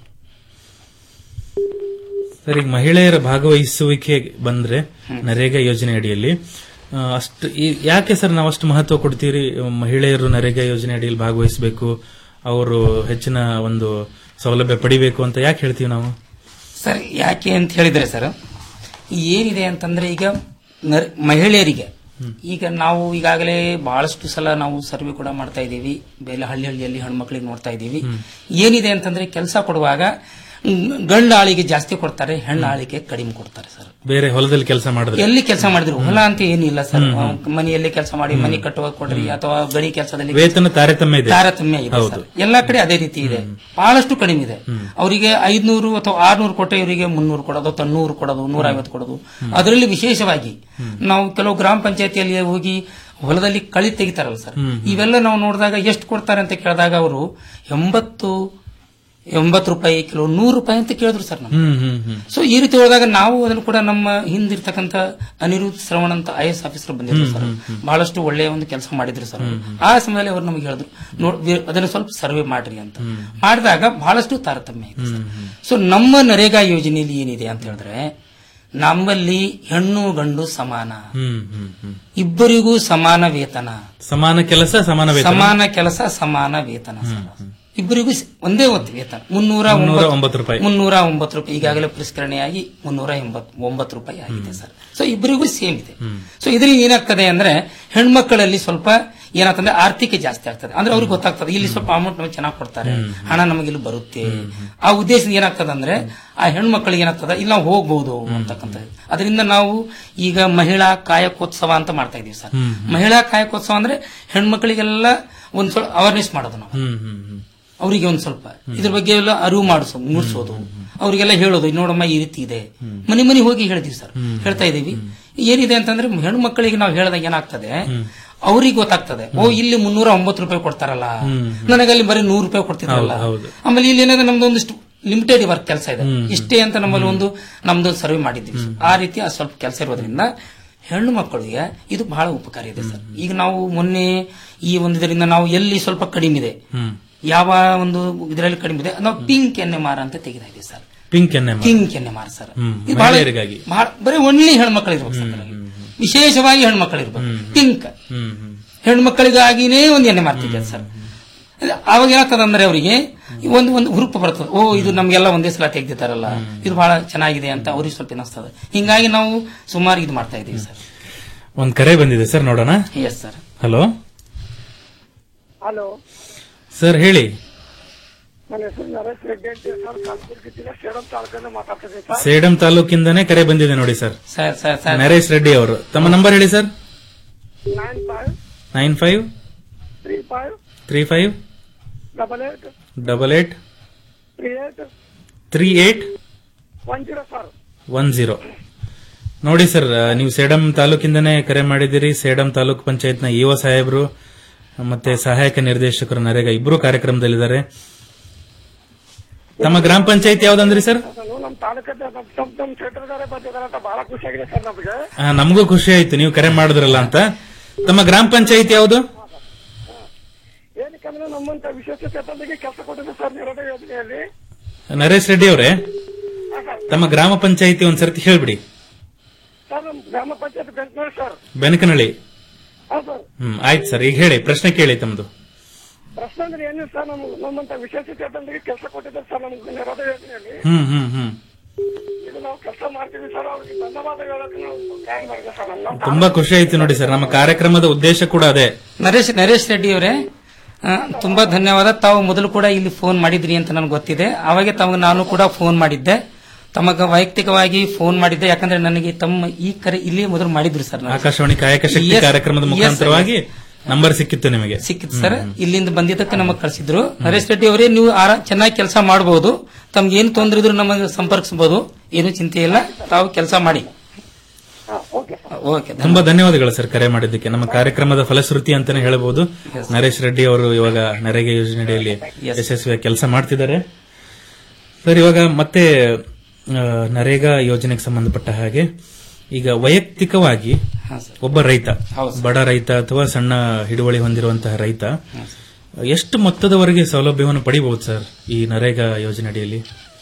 ಸರ್ ಈಗ ಮಹಿಳೆಯರ ಭಾಗವಹಿಸುವಿಕೆ ಬಂದ್ರೆ ನರೇಗಾ ಯೋಜನೆ ಅಡಿಯಲ್ಲಿ ಆ, ಅಷ್ಟು ಈ- ಯಾಕೆ ಸರ್ ನಾವು ಅಷ್ಟು ಮಹತ್ವ ಕೊಡ್ತೀರಿ ಮಹಿಳೆಯರು ನರೇಗಾ ಯೋಜನೆ ಅಡಿಯಲ್ಲಿ ಭಾಗವಹಿಸಬೇಕು ಅವರು ಹೆಚ್ಚಿನ ಒಂದು ಸೌಲಭ್ಯ ಪಡಿಬೇಕು ಅಂತ ಯಾಕೆ ಹೇಳ್ತೀವಿ ನಾವು ಸರ್ ಯಾಕೆ ಅಂತ ಹೇಳಿದ್ರೆ ಸರ್ ಏನಿದೆ ಅಂತಂದ್ರೆ ಈಗ ನರ್- ಮಹಿಳೆಯರಿಗೆ ಈಗ ನಾವು ಈಗಾಗಲೇ ಬಹಳಷ್ಟು ಸಲ ನಾವು ಸರ್ವೆ ಕೂಡ ಮಾಡ್ತಾ ಇದ್ದೀವಿ ಬೇರೆ ಹಳ್ಳಿ ಹಳ್ಳಿಯಲ್ಲಿ ಹೆಣ್ಮಕ್ಳಿಗೆ ನೋಡ್ತಾ ಇದ್ದೀವಿ ಏನಿದೆ ಅಂತಂದ್ರೆ ಕೆಲಸ ಕೊಡುವಾಗ ಮ್, ಗಂಡು ಆಳಿಗೆ ಜಾಸ್ತಿ ಕೊಡ್ತಾರೆ ಹೆಣ್ಣು ಆಳಿಗೆ ಕಡಿಮೆ ಕೊಡ್ತಾರೆ ಸರ್ ಬೇರೆ ಹೊಲದಲ್ಲಿ ಕೆಲಸ ಮಾಡಿದ್ರೆ ಎಲ್ಲಿ ಕೆಲಸ ಮಾಡಿದ್ರು ಹೊಲ ಅಂತ ಏನಿಲ್ಲ ಸರ್ ಮನೆಯಲ್ಲಿ ಕೆಲಸ ಮಾಡಿ ಮನೆ ಕಟ್ಟುವಾಗ ಕೊಡ್ರಿ ಅಥವಾ ಗಣಿ ಕೆಲಸದಲ್ಲಿ ವೇತನ ತಾರತಮ್ಯ ಇದೆ ತಾರತಮ್ಯ ಇದೆ ಹೌದು ಸರ್ ಎಲ್ಲಾ ಕಡೆ ಅದೇ ರೀತಿ ಇದೆ ಬಹಳಷ್ಟು ಕಡಿಮೆ ಇದೆ ಅವರಿಗೆ ಐದ್ನೂರು ಅಥವಾ ಆರ್ನೂರು ಕೊಟ್ಟರೆ ಇವರಿಗೆ ಮುನ್ನೂರು ಕೊಡೋದು ಅಥವಾ ನೂರು ಕೊಡೋದು ನೂರ ಐವತ್ತು ಕೊಡೋದು ಅದರಲ್ಲಿ ವಿಶೇಷವಾಗಿ ನಾವು ಕೆಲವು ಗ್ರಾಮ ಪಂಚಾಯತಿಯಲ್ಲಿ ಹೋಗಿ ಹೊಲದಲ್ಲಿ ಕಳಿ ತೆಗಿತಾರಲ್ಲ ಸರ್ ಇವೆಲ್ಲ ನಾವು ನೋಡಿದಾಗ ಎಷ್ಟು ಕೊಡ್ತಾರೆ ಅಂತ ಕೇಳಿದಾಗ ಅವರು ಎಂಬತ್ತು ಎಂಬತ್ತು ರೂಪಾಯಿ ಕೆಲವು ನೂರು ರೂಪಾಯಿ ಅಂತ ಕೇಳಿದ್ರು ಸರ್ ನಮ್ಗೆ ಹ್ಮ್ ಹ್ಮ್ ಹ್ಮ್ ಸೊ ಈ ರೀತಿ ಹೋದಾಗ ನಾವು ಅದನ್ನು ಕೂಡ ನಮ್ಮ ಹಿಂದಿರ್ತಕ್ಕಂಥ ಅನಿರುದ್ಧ ಶ್ರವಣ ಅಂತ ಐ ಎಸ್ ಆಫೀಸರ್ ಬಂದಿದ್ರು ಸರ್ ಬಹಳಷ್ಟು ಒಳ್ಳೆಯ ಒಂದು ಕೆಲಸ ಮಾಡಿದ್ರು ಸರ್ ಅವ್ರು. ಆ ಸಮಯದಲ್ಲಿ ಅವರು ನಮಗೆ ಹೇಳಿದ್ರು ನೋಡ್ ವಿ- ಅದನ್ನ ಸ್ವಲ್ಪ ಸರ್ವೆ ಮಾಡ್ರಿ ಅಂತ ಮಾಡಿದಾಗ ಬಹಳಷ್ಟು ತಾರತಮ್ಯ ಇದೆ ಸರ್ ಸೊ ನಮ್ಮ ನರೇಗಾ ಯೋಜನೆಯಲ್ಲಿ ಏನಿದೆ ಅಂತ ಹೇಳಿದ್ರೆ ನಮ್ಮಲ್ಲಿ ಹೆಣ್ಣು ಗಂಡು ಸಮಾನ ಹ್ಮ್ ಹ್ಮ್ ಹ್ಮ್ ಇಬ್ಬರಿಗೂ ಸಮಾನ ವೇತನ ಸಮಾನ ಕೆಲಸ ಸಮಾನ ವೇತನ ಸಮಾನ ಕೆಲಸ ಸಮಾನ ವೇತನ ಸರ್ ಇಬ್ಬರಿಗೂ ಸ- ಒಂದೇ ಹೊತ್ತು ವೇತನ ಮುನ್ನೂರ ಮುನ್ನೂರ ಒಂಬತ್ತು- ಒಂಬತ್ತು ರೂಪಾಯಿ. ಮುನ್ನೂರ ಒಂಬತ್ತು ರೂಪಾಯಿ ಈಗಾಗಲೇ ಪರಿಷ್ಕರಣೆಯಾಗಿ ಮುನ್ನೂರ ಎಂಬತ್ ಒಂಬತ್ತು ರೂಪಾಯಿ ಆಗಿದೆ ಸರ್ ಸೊ ಇಬ್ಬರಿಗೂ ಸೇಮ್ ಇದೆ ಸೊ ಇದರಿಂದ ಏನಾಗ್ತದೆ ಅಂದ್ರೆ ಹೆಣ್ಮಕ್ಕಳಲ್ಲಿ ಸ್ವಲ್ಪ ಏನಾಗ್ತದೆ ಆರ್ಥಿಕ ಜಾಸ್ತಿ ಆಗ್ತದೆ ಅಂದ್ರೆ ಅವ್ರಿಗೆ ಗೊತ್ತಾಗ್ತದೆ ಇಲ್ಲಿ ಸ್ವಲ್ಪ ಅಮೌಂಟ್ ನಮಗೆ ಚೆನ್ನಾಗಿ ಕೊಡ್ತಾರೆ ಹಣ ನಮಗೆ ಇಲ್ಲಿ ಬರುತ್ತೆ ಆ ಉದ್ದೇಶದಿಂದ ಏನಾಗ್ತದೆ ಅಂದ್ರೆ ಆ ಹೆಣ್ಮಕ್ಳಿಗೆ ಏನಾಗ್ತದೆ ಇಲ್ಲಿ ನಾವು ಹೋಗ್ಬಹುದು ಅಂತಕ್ಕಂಥದ್ದು ಅದರಿಂದ ನಾವು ಈಗ ಮಹಿಳಾ ಕಾಯಕೋತ್ಸವ ಅಂತ ಮಾಡ್ತಾ ಇದೀವಿ ಸರ್ ಮಹಿಳಾ ಕಾಯಕೋತ್ಸವ ಅಂದ್ರೆ ಹೆಣ್ಮಕ್ಳಿಗೆಲ್ಲ ಒಂದ್ ಸ್ವಲ್ಪ ಅವೇರ್ನೆಸ್ ಮಾಡೋದು ನಾವು ಹ್ಮ್ ಹ್ಮ್ ಹ್ಮ್ ಅವರಿಗೆ ಒಂದ್ ಸ್ವಲ್ಪ ಇದ್ರ ಬಗ್ಗೆ ಎಲ್ಲ ಅರಿವು ಮಾಡಿಸೋ ಮೂಡಿಸೋದು ಅವರಿಗೆಲ್ಲ ಹೇಳೋದು "ಇಲ್ಲಿ ನೋಡಮ್ಮ ಈ ರೀತಿ ಇದೆ ಮನೆ ಮನೆ ಹೋಗಿ ಹೇಳ್ತೀವಿ ಸರ್ ಹೇಳ್ತಾ ಇದೀವಿ ಏನಿದೆ ಅಂತಂದ್ರೆ ಹೆಣ್ಣು ಮಕ್ಕಳಿಗೆ ನಾವು ಹೇಳಿದಾಗ ಏನಾಗ್ತದೆ ಅವ್ರಿಗೆ ಗೊತ್ತಾಗ್ತದೆ ಓ ಇಲ್ಲಿ ಮುನ್ನೂರ ಒಂಬತ್ತು ರೂಪಾಯಿ ಕೊಡ್ತಾರಲ್ಲ ನನಗಲ್ಲಿ ಬರೀ ನೂರು ರೂಪಾಯಿ ಕೊಡ್ತಿದ್ರಲ್ಲ ಹೌದು, ಹೌದು. ಆಮೇಲೆ ಇಲ್ಲಿ ಏನಾದ್ರೆ ನಮ್ದು ಒಂದಿಷ್ಟು ಲಿಮಿಟೆಡ್ ವರ್ಕ್ ಕೆಲಸ ಇದೆ ಇಷ್ಟೇ ಅಂತ ನಮ್ಮಲ್ಲಿ ಒಂದು ನಮ್ದು ಸರ್ವೆ ಮಾಡಿದ್ದೀವಿ ಸರ್. ಆ ರೀತಿ ಆ ಸ್ವಲ್ಪ ಕೆಲಸ ಇರೋದ್ರಿಂದ ಹೆಣ್ಣು ಮಕ್ಕಳಿಗೆ ಇದು ಬಹಳ ಉಪಕಾರಿ ಇದೆ ಸರ್ ಈಗ ನಾವು ಮೊನ್ನೆ ಈ ಒಂದು ಇದರಿಂದ ನಾವು ಎಲ್ಲಿ ಸ್ವಲ್ಪ ಕಡಿಮೆ ಇದೆ ಹ್ಮ್ ಯಾವ ಒಂದು ಇದರಲ್ಲಿ ಕಡಿಮೆ ಇದೆ ನಾವು ಪಿಂಕ್ ಎಣ್ಣೆ ಮಾರ ಅಂತ ತೆಗೆದಾ ಇದೀವಿ ಸರ್ ಪಿಂಕ್ ಎಣ್ಣೆ ಮಾರ. ಪಿಂಕ್ ಎಣ್ಣೆ ಮಾರ ಸರ್ ಹ್ಮ್ ಇದು ಬಹಳ ಮಹಿಳೆಯರಿಗಾಗಿ ಬಹಳ ಬರೀ ಒಳ್ಳೆ ಹೆಣ್ಮಕ್ಳು ಇರ್ಬೇಕು ಸರ್ ಅದರಲ್ಲಿ. ವಿಶೇಷವಾಗಿ ಹೆಣ್ಮಕ್ಳು ಇರ್ಬೇಕು ಪಿಂಕ್ ಹ್ಮ್ ಹ್ಮ್ ಹೆಣ್ಮಕ್ಕಳಿಗಾಗಿನೇ ಒಂದು ಎಣ್ಣೆ ಮಾರ್ತಿದ್ದೆ ಸರ್ ಅವಾಗ ಏನಾಗ್ತದೆ ಅಂದ್ರೆ ಅವರಿಗೆ ಒಂದು ಒಂದು ಹುರುಪು ಬರ್ತದೆ ಓ ಇದು ನಮ್ಗೆಲ್ಲ ಒಂದೇ ಸಲ ತೆಗ್ದಿದ್ದಾರಲ್ಲ ಇದು ಬಹಳ ಚೆನ್ನಾಗಿದೆ ಅಂತ ಅವ್ರಿಗೆ ಸ್ವಲ್ಪ ಅನಿಸ್ತದೆ ಹಿಂಗಾಗಿ ನಾವು ಸುಮಾರು ಇದು ಮಾಡ್ತಾ ಇದೀವಿ ಸರ್ ಒಂದ್ ಕರೆ ಬಂದಿದೆ ಸರ್ ನೋಡೋಣ yes sir hello hello sir ಹೇಳಿ ನನ್ನ ಹೆಸರು ನರೇಶ್ ರೆಡ್ಡಿ ಅಂತ ಸರ್ ಕಲಬುರಗಿ ಜಿಲ್ಲೆ ಸೇಡಂ ತಾಲೂಕಿಂದ ಮಾತಾಡ್ತಿದ್ದೀನಿ ಸರ್ ಸೇಡಂ ತಾಲೂಕಿಂದನೇ ಕರೆ ಬಂದಿದೆ ನೋಡಿ sir sir sir sir Naresh Reddy ಅವರು ತಮ್ಮ ನಂಬರ್ ಹೇಳಿ sir nine five nine five three five three five double eight double eight three eight three eight one zero sir one zero ನೋಡಿ ಸರ್ ಆ, ನೀವು ಸೇಡಂ ತಾಲೂಕಿಂದನೇ ಕರೆ ಮಾಡಿದಿರಿ ಸೇಡಂ ತಾಲೂಕ್ ಪಂಚಾಯತ್ನ ಇಒ ಸಾಹೇಬರು ಮತ್ತೆ ಸಹಾಯಕ ನಿರ್ದೇಶಕರು ನರೇಗಾ ಇಬ್ರು ಕಾರ್ಯಕ್ರಮದಲ್ಲಿದ್ದಾರೆ ತಮ್ಮ ಗ್ರಾಮ ಪಂಚಾಯತ್ ಯಾವ್ದಂದ್ರಿ ಸರ್ ನಾನು ನಮ್ಮ ತಾಲೂಕದ ನಮ್ಮ ತಮ್ಮ ತಮ್ಮ ಕ್ಷೇತ್ರದವರೇ ಬಂದಿದ್ದಾರೆ ಅಂತ ಬಹಳ ಖುಷಿಯಾಗಿದೆ ಸರ್ ನಮಗೆ ಆ, ನಮಗೂ ಖುಷಿ ಆಯ್ತು ನೀವು ಕರೆ ಮಾಡಿದ್ರಲ್ಲ ಅಂತ ತಮ್ಮ ಗ್ರಾಮ ಪಂಚಾಯತ್ ಯಾವುದು ಏನಕ್ಕಂದ್ರೆ ನಮ್ಮಂತ ವಿಶೇಷ ಚೇತನಿಗೆ ಕೆಲಸ ಕೊಟ್ಟಿದೆ ಸರ್ ನಿರೋಧ ಯೋಜನೆಯಲ್ಲಿ ನರೇಶ್ ರೆಡ್ಡಿ ಅವರೇ ಹಾ, ಸರ್ ತಮ್ಮ ಗ್ರಾಮ ಪಂಚಾಯತಿ ಒಂದ್ಸರ್ತಿ ಹೇಳ್ಬಿಡಿ ಸರ್ ನಮ್ಮ ಗ್ರಾಮ ಪಂಚಾಯತ್ ಬೆಂಕನೂರು ಸರ್ ಬೆನಕನಹಳ್ಳಿ ಹಾ ಸರ್ ಹ್ಮ್ ಆಯ್ತು ಸರ್ ಈಗ ಹೇಳಿ ಪ್ರಶ್ನೆ ಕೇಳಿ ತಮ್ಮದು ಪ್ರಶ್ನೆ ಅಂದ್ರೆ ಏನು ಸರ್ ನಮ್ ನಮ್ಮಂತ ವಿಶೇಷ ಚೇತನಿಗೆ ಕೆಲಸ ಕೊಟ್ಟಿದ್ದಾರೆ ಸರ್ ನಮ್ಗೆ ನಿರೋಧ ಯೋಜನೆಯಲ್ಲಿ ಹ್ಮ್ ಹ್ಮ್ ಹ್ಮ್ ಇದು ನಾವು ಕೆಲಸ ಮಾಡ್ತೀವಿ ಸರ್ ಅವ್ರಿಗೆ ಧನ್ಯವಾದ ಹೇಳಕ್ಕೆ ನಾವು ಕಾಲ್ ಮಾಡಿದೆ ಸರ್ ನಮ್ಮ ತುಂಬಾ ಖುಷಿ ಆಯ್ತು ನೋಡಿ ಸರ್ ನಮ್ಮ ಕಾರ್ಯಕ್ರಮದ ಉದ್ದೇಶ ಕೂಡ ಅದೇ ನರೇಶ್ ನರೇಶ್ ರೆಡ್ಡಿ ಅವರೇ ಆ, ತುಂಬಾ ಧನ್ಯವಾದ ತಾವು ಮೊದಲು ಕೂಡ ಇಲ್ಲಿ ಫೋನ್ ಮಾಡಿದ್ರಿ ಅಂತ ನನಗೆ ಗೊತ್ತಿದೆ ಅವಾಗೆ ತಮಗೆ ನಾನು ಕೂಡ ಫೋನ್ ಮಾಡಿದ್ದೆ ತಮಗ ವೈಯಕ್ತಿಕವಾಗಿ ಫೋನ್ ಮಾಡಿದ್ದೆ ಯಾಕಂದ್ರೆ ನನಗೆ ತಮ್ಮ ಈ ಕರೆ ಇಲ್ಲಿ ಮೊದಲು ಮಾಡಿದ್ರು ಸರ್ ನಾನು. ಆಕಾಶವಾಣಿ ಕಾಯಕ ಶಕ್ತಿ Yes, ಕಾರ್ಯಕ್ರಮದ yes, ಮುಖಾಂತರವಾಗಿ ನಂಬರ್ ಸಿಕ್ಕಿತ್ತು ನಿಮಗೆ ಸಿಕ್ಕಿತ್ತು ಸರ್ ಇಲ್ಲಿಂದ ಬಂದಿದ್ದಕ್ಕೆ ನಮಗೆ ಕಳಿಸಿದ್ರು ನರೇಶ್ ರೆಡ್ಡಿ ಅವರೇ ನೀವು ಆರಾ- ಚೆನ್ನಾಗಿ ಕೆಲಸ ಮಾಡಬಹುದು ತಮ್ಗೆ ಏನು ತೊಂದರೆ ಇದ್ರು ನಮಗೆ ಸಂಪರ್ಕಿಸಬಹುದು ಏನು ಚಿಂತೆ ಇಲ್ಲ ತಾವು ಕೆಲಸ ಮಾಡಿ ಓಕೆ ಓಕೆ ತುಂಬಾ ಧನ್ಯವಾದಗಳು ಸರ್ ಕರೆ ಮಾಡಿದ್ದಕ್ಕೆ ನಮ್ಮ ಕಾರ್ಯಕ್ರಮದ ಫಲಶ್ರುತಿ ಅಂತಾನೆ ಹೇಳಬಹುದು ನರೇಶ್ ರೆಡ್ಡಿ ಅವರು ಇವಾಗ ನರೇಗಾ ಯೋಜನೆಯಲ್ಲಿ ಯಶಸ್ವಿಯಾಗಿ ಕೆಲಸ ಮಾಡ್ತಿದ್ದಾರೆ ಸರ್ ಇವಾಗ ಮತ್ತೆ ಆ, ನರೇಗಾ ಯೋಜನೆಗೆ ಸಂಬಂಧಪಟ್ಟ ಹಾಗೆ ಈಗ ವೈಯಕ್ತಿಕವಾಗಿ ಒಬ್ಬ ರೈತ ಬಡ ರೈತ ಅಥವಾ ಸಣ್ಣ ಹಿಡುವಳಿ ಹೊಂದಿರುವಂತಹ ರೈತ ಎಷ್ಟು ಮೊತ್ತದವರೆಗೆ ಸೌಲಭ್ಯವನ್ನು ಪಡಿಬಹುದು ಸರ್ ಈ ನರೇಗಾ ಯೋಜನೆ ಅಡಿಯಲ್ಲಿ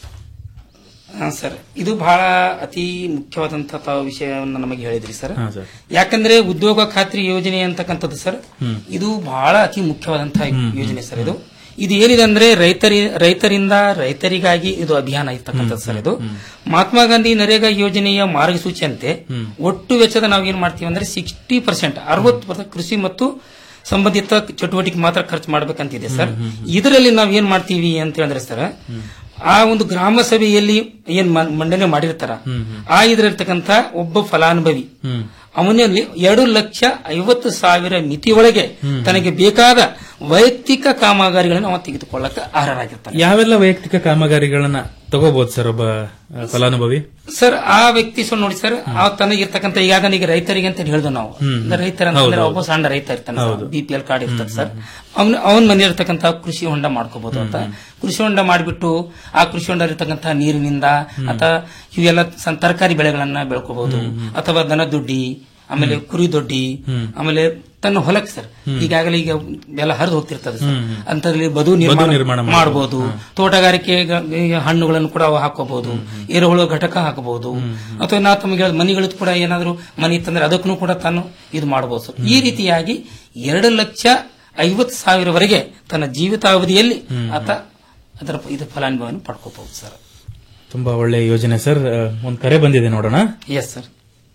ಹಾ ಸರ್ ಇದು ಬಹಳ ಅತಿ ಮುಖ್ಯವಾದಂತಹ ತಾವು ವಿಷಯವನ್ನು ನಮಗೆ ಹೇಳಿದ್ರಿ ಸರ್ ಹಾ ಸರ್ ಯಾಕಂದ್ರೆ ಉದ್ಯೋಗ ಖಾತ್ರಿ ಯೋಜನೆ ಅಂತಕ್ಕಂಥದ್ದು ಸರ್ ಹ್ಮ್. ಇದು ಬಹಳ ಅತಿ ಮುಖ್ಯವಾದಂತಹ ಯೋಜನೆ ಸರ್ ಇದು ಇದು ಏನಿದೆ ಅಂದ್ರೆ ರೈತರಿ ರೈತರಿಂದ ರೈತರಿಗಾಗಿ ಇದು ಅಭಿಯಾನ ಇರ್ತಕ್ಕಂಥದ್ದು ಸರ್ ಇದು ಮಹಾತ್ಮ ಗಾಂಧಿ ನರೇಗಾ ಯೋಜನೆಯ ಮಾರ್ಗಸೂಚಿಯಂತೆ ಒಟ್ಟು ವೆಚ್ಚದ ನಾವು ಏನ್ ಮಾಡ್ತೀವಿ ಅಂದ್ರೆ ಸಿಕ್ಸ್ಟಿ ಪರ್ಸೆಂಟ್ ಅರವತ್ತು ಪರ್ಸೆಂಟ್ ಕೃಷಿ ಮತ್ತು ಸಂಬಂಧಿತ ಚಟುವಟಿಕೆ ಮಾತ್ರ ಖರ್ಚು ಮಾಡ್ಬೇಕಂತಿದೆ ಸರ್ ಇದರಲ್ಲಿ ನಾವು ಏನ್ ಮಾಡ್ತೀವಿ ಅಂತ ಹೇಳಿದ್ರೆ ಸರ್ ಆ ಒಂದು ಗ್ರಾಮ ಸಭೆಯಲ್ಲಿ ಏನ್ ಮ- ಮಂಡನೆ ಮಾಡಿರ್ತಾರ ಆ ಇದ್ರಿರ್ತಕ್ಕಂಥ ಒಬ್ಬ ಫಲಾನುಭವಿ ಅವನಲ್ಲಿ ಎರಡು ಲಕ್ಷ ಐವತ್ತು ಸಾವಿರ ಮಿತಿಯೊಳಗೆ ತನಗೆ ಬೇಕಾದ ವೈಯಕ್ತಿಕ ಕಾಮಗಾರಿಗಳನ್ನು ಅವ ತೆಗೆದುಕೊಳ್ಳಕ್ಕೆ ಅರ್ಹರಾಗಿರ್ತಾನೆ ಯಾವೆಲ್ಲ ವೈಯಕ್ತಿಕ ಕಾಮಗಾರಿಗಳನ್ನ ತಗೋಬಹುದು ಸರ್ ಒಬ್ಬ ಆ, ಫಲಾನುಭವಿ ಸರ್ ಆ ವ್ಯಕ್ತಿ ಸ್ವಲ್ಪ ನೋಡಿ ಸರ್ ಆ ತನಗಿರ್ತಕ್ಕಂಥ ಈಗ ಈಗ ರೈತರಿಗೆ ಅಂತ ಹೇಳ್ದು ನಾವು ಹ್ಮ್. ಅಂದ್ರೆ ರೈತರ ಅಂತಂದ್ರೆ ಹೌದು, ಒಬ್ಬ ಸಣ್ಣ ರೈತ ಇರ್ತಾನೆ ಹೌದು. ಬಿ ಪಿ ಎಲ್ ಕಾರ್ಡ್ ಇರ್ತದೆ ಸರ್ ಅವ್ನ ಅವನ ಮನೆ ಇರ್ತಕ್ಕಂಥ ಕೃಷಿ ಹೊಂಡ ಮಾಡ್ಕೋಬಹುದು ಅಂತ ಕೃಷಿ ಹೊಂಡ ಮಾಡಿಬಿಟ್ಟು ಆ ಕೃಷಿ ಹೊಂಡ ಇರ್ತಕ್ಕಂಥ ನೀರಿನಿಂದ ಅಥವಾ ಇವೆಲ್ಲ ಸಣ್ಣ ತರಕಾರಿ ಬೆಳೆಗಳನ್ನ ಬೆಳ್ಕೋಬಹುದು ಅಥವಾ ದನ ದುಡ್ಡಿ ಆಮೇಲೆ ಕುರಿ ದೊಡ್ಡಿ ಆಮೇಲೆ ತನ್ನ ಹೊಲಕ್ಕೆ ಸರ್ ಈಗಾಗಲೇ ಈಗ ಎಲ್ಲ ಹರಿದು ಹೋಗ್ತಿರ್ತದೆ ಸರ್ ಅಂತದ್ರಲ್ಲಿ ಬದು ನಿರ್ಮಾಣ ನಿರ್ಮಾಣ ಮಾಡಬಹುದು ತೋಟಗಾರಿಕೆ ಗ- ಈ ಹಣ್ಣುಗಳನ್ನು ಕೂಡ ಅವು ಹಾಕೋಬಹುದು ಎರೆಹುಳು ಘಟಕ ಹಾಕಬಹುದು ಅಥವಾ ನಾ ತಮಗೆ ಹೇಳಿದ ಮನೆಗಳದ್ದು ಕೂಡ ಏನಾದರೂ ಮನೆ ಇತ್ತಂದ್ರೆ ಅದಕ್ಕೂ ಕೂಡ ತಾನು ಇದು ಮಾಡಬಹುದು ಸರ್ ಈ ರೀತಿಯಾಗಿ ಎರಡು ಲಕ್ಷ ಐವತ್ತು ಸಾವಿರವರೆಗೆ ತನ್ನ ಜೀವಿತಾವಧಿಯಲ್ಲಿ ಆತ ಅದರ ಇದು ಫಲಾನುಭವಿಯನ್ನು ಪಡ್ಕೋಬಹುದು ಸರ್ ತುಂಬಾ ಒಳ್ಳೆ ಯೋಜನೆ ಸರ್ ಆ, ಒಂದ್ ಕರೆ ಬಂದಿದೆ ನೋಡೋಣ ಎಸ್ ಸರ್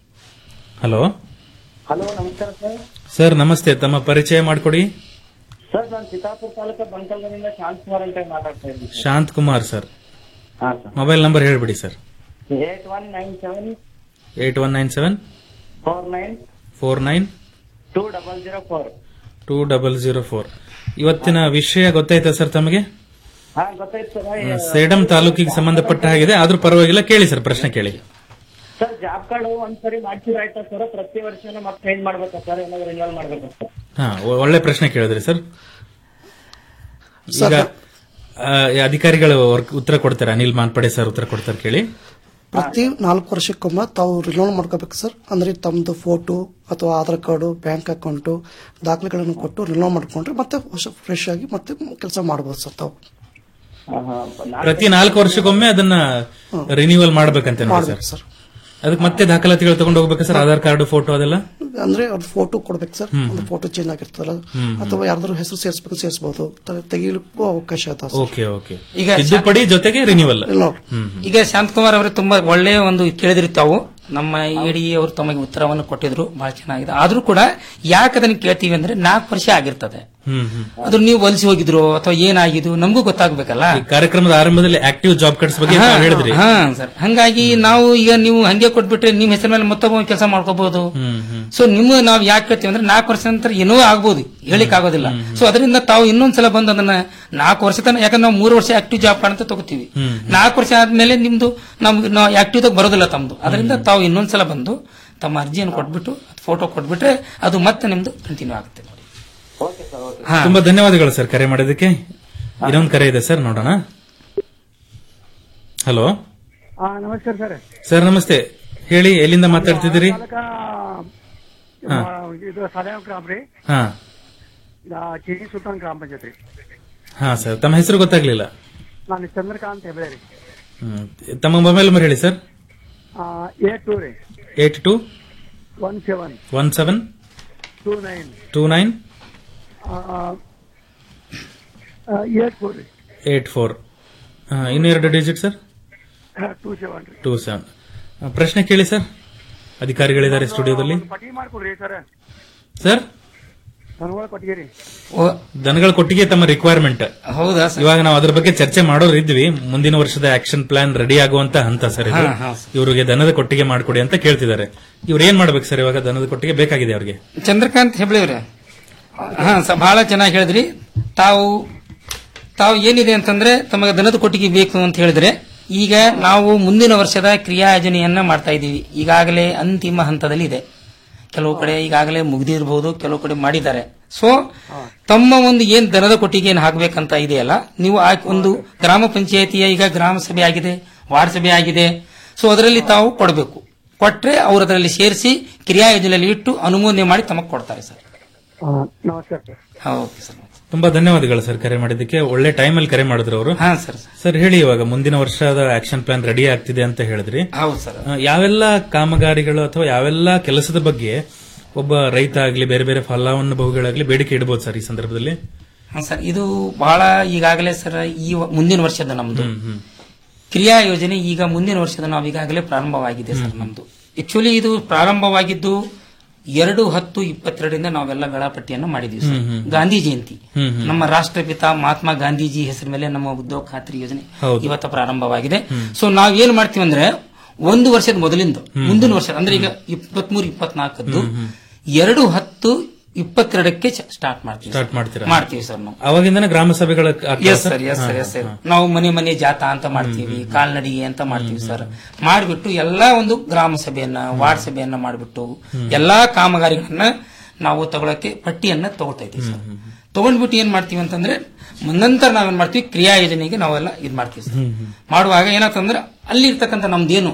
ಹಲೋ ಹಲೋ ನಮಸ್ಕಾರ ಸರ್ ಸರ್ ನಮಸ್ತೆ ತಮ್ಮ ಪರಿಚಯ ಮಾಡಿಕೊಡಿ ಸರ್ ನಾನು ಚಿತ್ತಾಪುರ ತಾಲೂಕು ಬಂಕಲ್ನಿಂದ ಶಾಂತ್ ಕುಮಾರ್ ಅಂತ ಮಾತಾಡ್ತಾ ಇದ್ದೀನಿ ಶಾಂತ್ ಕುಮಾರ್ ಸರ್ ಹಾ ಸರ್ ಮೊಬೈಲ್ ನಂಬರ್ ಹೇಳ್ಬಿಡಿ sir eight one nine seven eight one nine seven four nine four nine two double zero four two double zero four ಇವತ್ತಿನ ವಿಷಯ ಗೊತ್ತಾಯ್ತಾ ಸರ್ ತಮಗೆ ಹಾ ಗೊತ್ತಾಯ್ತು ಸರ್ ಸೇಡಂ ತಾಲೂಕಿಗೆ ಸಂಬಂಧಪಟ್ಟ ಹಾಗಿದೆ ಆದ್ರೂ ಪರವಾಗಿಲ್ಲ ಕೇಳಿ ಸರ್ ಪ್ರಶ್ನೆ ಕೇಳಿ ಸರ್ ಜಾಬ್ ಕಾರ್ಡ್ ಒಂದ್ಸರಿ ಮಾಡ್ಸಿದ್ರೆ ಆಯ್ತಾ ಸರ್ ಪ್ರತಿ ವರ್ಷನೂ ಮತ್ತೆ ಚೇಂಜ್ ಮಾಡ್ಬೇಕಾ ಸರ್ ಏನಾದ್ರು ರಿನ್ಯೂವಲ್ ಮಾಡ್ಬೇಕಾ ಸರ್ ಹಾ ಒ- ಒಳ್ಳೆ ಪ್ರಶ್ನೆ ಕೇಳಿದ್ರಿ ಸರ್ ಈಗ ಆ, ಈ ಅಧಿಕಾರಿಗಳು ಅವ್ರ್ ಉತ್ತರ ಕೊಡ್ತಾರೆ ಅನಿಲ್ ಮಾನ್ಪಡೆ ಸರ್ ಉತ್ತರ ಕೊಡ್ತಾರೆ ಕೇಳಿ ಪ್ರತಿ ನಾಲ್ಕು ವರ್ಷಕ್ಕೊಮ್ಮೆ ತಾವು ರಿನ್ಯೂವಲ್ ಮಾಡ್ಕೋಬೇಕು ಸರ್ ಅಂದ್ರೆ ತಮ್ಮದು ಫೋಟೋ ಅಥವಾ ಆಧಾರ್ ಕಾರ್ಡು ಬ್ಯಾಂಕ್ ಅಕೌಂಟು ದಾಖಲೆಗಳನ್ನು ಕೊಟ್ಟು ರಿನ್ಯೂವಲ್ ಮಾಡ್ಕೊಂಡ್ರೆ ಮತ್ತೆ ಫ್ರೆಶ್ ಆಗಿ ಮತ್ತೆ ಕೆಲಸ ಮಾಡ್ಬೋದು ಸರ್ ತಾವು ಪ್ರತಿ ನಾಲ್ಕು ವರ್ಷಕ್ಕೊಮ್ಮೆ ಅದನ್ನ ರಿನ್ಯೂವಲ್ ಮಾಡ್ಬೇಕಂತೆ ನೋಡಿ ಮಾಡ್ಬೇಕು ಸರ್ ಅದಕ್ಕೆ ಮತ್ತೆ ದಾಖಲಾತಿಗಳು ತಗೊಂಡು ಹೋಗ್ಬೇಕಾ ಸರ್ ಆಧಾರ್ ಕಾರ್ಡ್ ಫೋಟೋ ಅದೆಲ್ಲ ಅಂದ್ರೆ ಅವ್ರ ಫೋಟೋ ಕೊಡ್ಬೇಕು ಸರ್ ಹ್ಮ್. ಒಂದು ಫೋಟೋ ಚೇಂಜ್ ಆಗಿರ್ತಲ್ಲ ಹ್ಮ್. ಅಥವಾ ಯಾರ್ದಾರು ಹೆಸರು ಸೇರಿಸ್ಬೇಕು ಸೇರಿಸಬಹುದು ತೆಗಿಲಿಕ್ಕೂ ಅವಕಾಶ ಅದ ಸರ್. ಓಕೆ ಓಕೆ ಈಗ ತಿದ್ದುಪಡಿ ಜೊತೆಗೆ ರಿನ್ಯೂವಲ್ ಈಗ ಶಾಂತಕುಮಾರ್ ಅವರು ತುಂಬಾ ಒಳ್ಳೆಯ ಒಂದು ಕೇಳಿದ್ರಿ ತಾವು ನಮ್ಮ ಇಡಿ ಅವರು ತಮಗೆ ಉತ್ತರವನ್ನು ಕೊಟ್ಟಿದ್ರು ಬಹಳ ಚೆನ್ನಾಗಿದೆ ಆದ್ರೂ ಕೂಡ ಯಾಕೆ ಅದನ್ನ ಕೇಳ್ತೀವಿ ಅಂದ್ರೆ ನಾಲ್ಕು ವರ್ಷ ಆಗಿರ್ತದೆ ಹ್ಮ್ ಹ್ಮ್ ಅದು ನೀವು ವಲಸಿ ಹೋಗಿದ್ರು ಅಥವಾ ಏನಾಗಿದ್ದು ನಮಗೂ ಗೊತ್ತಾಗ್ಬೇಕಲ್ಲ ಈ ಕಾರ್ಯಕ್ರಮದ ಆರಂಭದಲ್ಲಿ ಆಕ್ಟಿವ್ ಜಾಬ್ ಕಾರ್ಡ್ಸ್ ಬಗ್ಗೆ ಹಾ, ತಾವು ಹೇಳಿದ್ರಿ ಹಾ ಸರ್ ಹಂಗಾಗಿ ನಾವು ಈಗ ನೀವು ಹಂಗೆ ಕೊಟ್ಬಿಟ್ರೆ ನಿಮ್ ಹೆಸರ ಮೇಲೆ ಮತ್ತೊಬ್ಬ ಕೆಲಸ ಮಾಡ್ಕೋಬಹುದು ಹ್ಮ್ ಹ್ಮ್ ಸೊ ನಿಮ್ಮ ನಾವು ಯಾಕೆ ಕೇಳ್ತೀವಿ ಅಂದ್ರೆ ನಾಲ್ಕು ವರ್ಷ ನಂತರ ಏನೋ ಆಗ್ಬೋದು ಹೇಳಿಕ್ ಆಗೋದಿಲ್ಲ ಸೊ ಅದರಿಂದ ತಾವು ಇನ್ನೊಂದ್ಸಲ ಬಂದು ಅದನ್ನ ನಾಲ್ಕು ವರ್ಷ ತನಕ ಯಾಕಂದ್ರೆ ನಾವು ಮೂರು ವರ್ಷ ಆಕ್ಟಿವ್ ಜಾಬ್ ಕಾರ್ಡ್ ಅಂತ ತಗೋತೀವಿ ಹ್ಮ್. ನಾಲ್ಕು ವರ್ಷ ಆದ್ಮೇಲೆ ನಿಮ್ದು ನಮ್ಗೆ ನಾವು ಆಕ್ಟಿವ್ ಬರೋದಿಲ್ಲ ತಮ್ದು ಅದರಿಂದ ತಾವು ಇನ್ನೊಂದ್ಸಲ ಬಂದು ತಮ್ಮ ಅರ್ಜಿಯನ್ನು ಕೊಟ್ಬಿಟ್ಟು ಫೋಟೋ ಕೊಟ್ಬಿಟ್ರೆ ಅದು ಮತ್ತೆ ನಿಮ್ದು ಕಂಟಿನ್ಯೂ ಆಗುತ್ತೆ ನೋಡಿ ಹಾ. ತುಂಬಾ ಧನ್ಯವಾದಗಳು ಸರ್ ಕರೆ ಮಾಡೋದಕ್ಕೆ ಇನ್ನೊಂದು ಕರೆ ಇದೆ ಸರ್ ನೋಡೋಣ ಹಲೋ ಹಾ ನಮಸ್ಕಾರ ಸರ್ ಸರ್ ನಮಸ್ತೆ ಹೇಳಿ ಎಲ್ಲಿಂದ ಮಾತಾಡ್ತಿದ್ದೀರಿ ತಾಲೂಕ ಹಾ. ಇದು ಸಲಹೆ ಗ್ರಾಮ ರೀ ಹಾ ಚಿನಿ ಸುಲ್ತಾನ್ ಗ್ರಾಮ ಪಂಚಾಯತ್ ರೀ ಹಾ ಸರ್ ತಮ್ಮ ಹೆಸರು ಗೊತ್ತಾಗ್ಲಿಲ್ಲ ನಾನು ಚಂದ್ರಕಾಂತ್ ಹೆಬ್ಳೆ ರೀ ಹ್ಮ್. ತಮ್ಮ ಮೊಬೈಲ್ ನಂಬರ್ ಹೇಳಿ ಸರ್ ಏಟ್ ಟೂ ರೀ eight two one seven one seven two nine two nine eight four ರೀ ಏಟ್ ಫೋರ್ ಇನ್ನು ಎರಡು ಡಿಜಿಟ್ ಸರ್ ಟೂ ಸೆವೆನ್ ರೀ ಟೂ ಸೆವೆನ್ ಪ್ರಶ್ನೆ ಕೇಳಿ ಸರ್ ಅಧಿಕಾರಿಗಳಿದ್ದಾರೆ ಸ್ಟುಡಿಯೋದಲ್ಲಿ ಪಟ್ಟಿ ಮಾಡ್ಕೊಡ್ರಿ ಸರ್ ಸರ್ ದನಗಳ ಕೊಟ್ಟಿಗೆ ದನಗಳ ಕೊಟ್ಟಿಗೆ ತಮ್ಮ ರಿಕ್ವೈರ್ಮೆಂಟ್ ಹೌದಾ ಇವಾಗ ನಾವು ಅದ್ರ ಬಗ್ಗೆ ಚರ್ಚೆ ಮಾಡೋರು ಇದ್ವಿ ಮುಂದಿನ ವರ್ಷದ ಆಕ್ಷನ್ ಪ್ಲಾನ್ ರೆಡಿ ಆಗುವಂತ ಹಂತ ಸರ್ ಇದು ಹಾ, ಹಾ, ಇವರಿಗೆ ದನದ ಕೊಟ್ಟಿಗೆ ಮಾಡ್ಕೊಡಿ ಅಂತ ಕೇಳ್ತಿದ್ದಾರೆ ಇವ್ರು ಏನ್ ಮಾಡ್ಬೇಕು ಸರ್ ಇವಾಗ ದನದ ಕೊಟ್ಟಿಗೆ ಬೇಕಾಗಿದೆ ಅವ್ರಿಗೆ ಚಂದ್ರಕಾಂತ್ ಹೆಬ್ಳೆವ್ರೆ ಹಾ ಸ- ಬಹಳ ಚೆನ್ನಾಗಿ ಹೇಳಿದ್ರಿ ತಾವು ತಾವು ಏನಿದೆ ಅಂತಂದ್ರೆ ತಮಗೆ ದನದ ಕೊಟ್ಟಿಗೆ ಬೇಕು ಅಂತ ಹೇಳಿದ್ರೆ ಈಗ ನಾವು ಮುಂದಿನ ವರ್ಷದ ಕ್ರಿಯಾ ಯೋಜನೆಯನ್ನ ಮಾಡ್ತಾ ಇದ್ದೀವಿ ಈಗಾಗಲೇ ಅಂತಿಮ ಹಂತದಲ್ಲಿ ಇದೆ ಕೆಲವು ಕಡೆ ಈಗಾಗಲೇ ಮುಗ್ದಿರಬಹುದು ಕೆಲವು ಕಡೆ ಮಾಡಿದ್ದಾರೆ ಸೊ ತಮ್ಮ ಒಂದು ಏನ್ ದನದ ಕೊಟ್ಟಿಗೆ ಏನ್ ಹಾಕ್ಬೇಕಂತ ಇದೆಯಲ್ಲ ನೀವು ಆ ಒಂದು ಗ್ರಾಮ ಪಂಚಾಯತಿಯ ಈಗ ಗ್ರಾಮ ಸಭೆ ಆಗಿದೆ ವಾರ್ಡ್ ಸಭೆ ಆಗಿದೆ ಸೊ ಅದರಲ್ಲಿ ತಾವು ಕೊಡಬೇಕು ಕೊಟ್ರೆ ಅವರು ಅದರಲ್ಲಿ ಸೇರಿಸಿ ಕ್ರಿಯಾ ಯೋಜನೆಯಲ್ಲಿ ಇಟ್ಟು ಅನುಮೋದನೆ ಮಾಡಿ ತಮಗೆ ಕೊಡ್ತಾರೆ ಸರ್ ನಮಸ್ಕಾರ ಸರ್ ಓಕೆ ಸರ್ ತುಂಬಾ ಧನ್ಯವಾದಗಳು ಸರ್ ಕರೆ ಮಾಡಿದ್ದಕ್ಕೆ ಒಳ್ಳೆ ಟೈಮ್ ಅಲ್ಲಿ ಕರೆ ಮಾಡಿದ್ರು ಅವರು ಹಾ ಸರ್ ಸರ್ ಹೇಳಿ ಇವಾಗ ಮುಂದಿನ ವರ್ಷದ ಆಕ್ಷನ್ ಪ್ಲಾನ್ ರೆಡಿ ಆಗ್ತಿದೆ ಅಂತ ಹೇಳಿದ್ರಿ ಹೌದು ಸರ್ ಆ, ಯಾವೆಲ್ಲ ಕಾಮಗಾರಿಗಳು ಅಥವಾ ಯಾವೆಲ್ಲ ಕೆಲಸದ ಬಗ್ಗೆ ಒಬ್ಬ ರೈತ ಆಗ್ಲಿ ಬೇರೆ ಬೇರೆ ಫಲಾನುಭವಿಗಳಾಗ್ಲಿ ಬೇಡಿಕೆ ಇಡಬಹುದು ಸರ್ ಈ ಸಂದರ್ಭದಲ್ಲಿ ಹಾ ಸರ್ ಇದು ಬಹಳ ಈಗಾಗಲೇ ಸರ್ ಈ ವ- ಮುಂದಿನ ವರ್ಷದ ನಮ್ದು ಕ್ರಿಯಾ ಯೋಜನೆ ಈಗ ಮುಂದಿನ ವರ್ಷದ ನಾವು ಈಗಾಗಲೇ ಪ್ರಾರಂಭವಾಗಿದೆ ಸರ್ ನಮ್ದು ಆಕ್ಚುಲಿ ಇದು ಪ್ರಾರಂಭವಾಗಿದ್ದು ಎರಡು ಹತ್ತು ಇಪ್ಪತ್ತೆರಡರಿಂದ ನಾವೆಲ್ಲ ವೇಳಾಪಟ್ಟಿಯನ್ನು ಮಾಡಿದ್ವಿ ಸರ್ ಹ್ಮ್, ಹ್ಮ್. ಗಾಂಧಿ ಜಯಂತಿ ಹ್ಮ್, ಹ್ಮ್. ನಮ್ಮ ರಾಷ್ಟ್ರಪಿತ ಮಹಾತ್ಮ ಗಾಂಧೀಜಿ ಹೆಸರ ಮೇಲೆ ನಮ್ಮ ಉದ್ಯೋಗ ಖಾತ್ರಿ ಯೋಜನೆ ಹೌದು. ಇವತ್ತು ಪ್ರಾರಂಭವಾಗಿದೆ ಸೊ ನಾವ್ ಏನ್ ಮಾಡ್ತೀವಿ ಅಂದ್ರೆ ಒಂದು ವರ್ಷದ ಮೊದಲಿಂದ ಮುಂದಿನ ವರ್ಷ ಅಂದ್ರೆ ಈಗ ಇಪ್ಪತ್ಮೂರು ಇಪ್ಪತ್ನಾಲ್ಕದ್ದು ಎರಡು ಹತ್ತು ಇಪ್ಪತ್ತೆರಡಕ್ಕೆ ಸ್ಟಾರ್ಟ್ ಮಾಡ್ತೀವಿ ಸ್ಟಾರ್ಟ್ ಸರ್. ಮಾಡ್ತೀರಾ ಮಾಡ್ತೀವಿ ಸರ್ ನಾವು ಅವಾಗಿಂದನೇ ಗ್ರಾಮ ಸಭೆಗಳ yes sir yes sir yes sir ನಾವು ಮನೆ ಮನೆ ಜಾಥಾ ಅಂತ ಮಾಡ್ತೀವಿ ಕಾಲ್ನಡಿಗೆ ಅಂತ ಮಾಡ್ತೀವಿ ಸರ್ ಮಾಡಿಬಿಟ್ಟು ಎಲ್ಲಾ ಒಂದು ಗ್ರಾಮ ಸಭೆಯನ್ನ ವಾರ್ಡ್ ಸಭೆಯನ್ನ ಮಾಡಿಬಿಟ್ಟು ಎಲ್ಲಾ ಕಾಮಗಾರಿಗಳನ್ನ ನಾವು ತಗೊಳಕ್ಕೆ ಪಟ್ಟಿಯನ್ನ ತಗೋತಾ ಇದ್ದೀವಿ ಸರ್ ತಗೊಂಡ್ಬಿಟ್ಟು ಏನ್ ಮಾಡ್ತೀವಿ ಅಂತಂದ್ರೆ ನಂತರ ನಾವೇನ್ ಮಾಡ್ತೀವಿ ಕ್ರಿಯಾ ಯೋಜನೆಗೆ ನಾವೆಲ್ಲ ಇದ್ ಮಾಡ್ತೀವಿ ಸರ್ ಮಾಡುವಾಗ ಏನಾಗ್ತಂದ್ರೆ ಅಲ್ಲಿ ಇರ್ತಕ್ಕಂಥ ನಮ್ದೇನು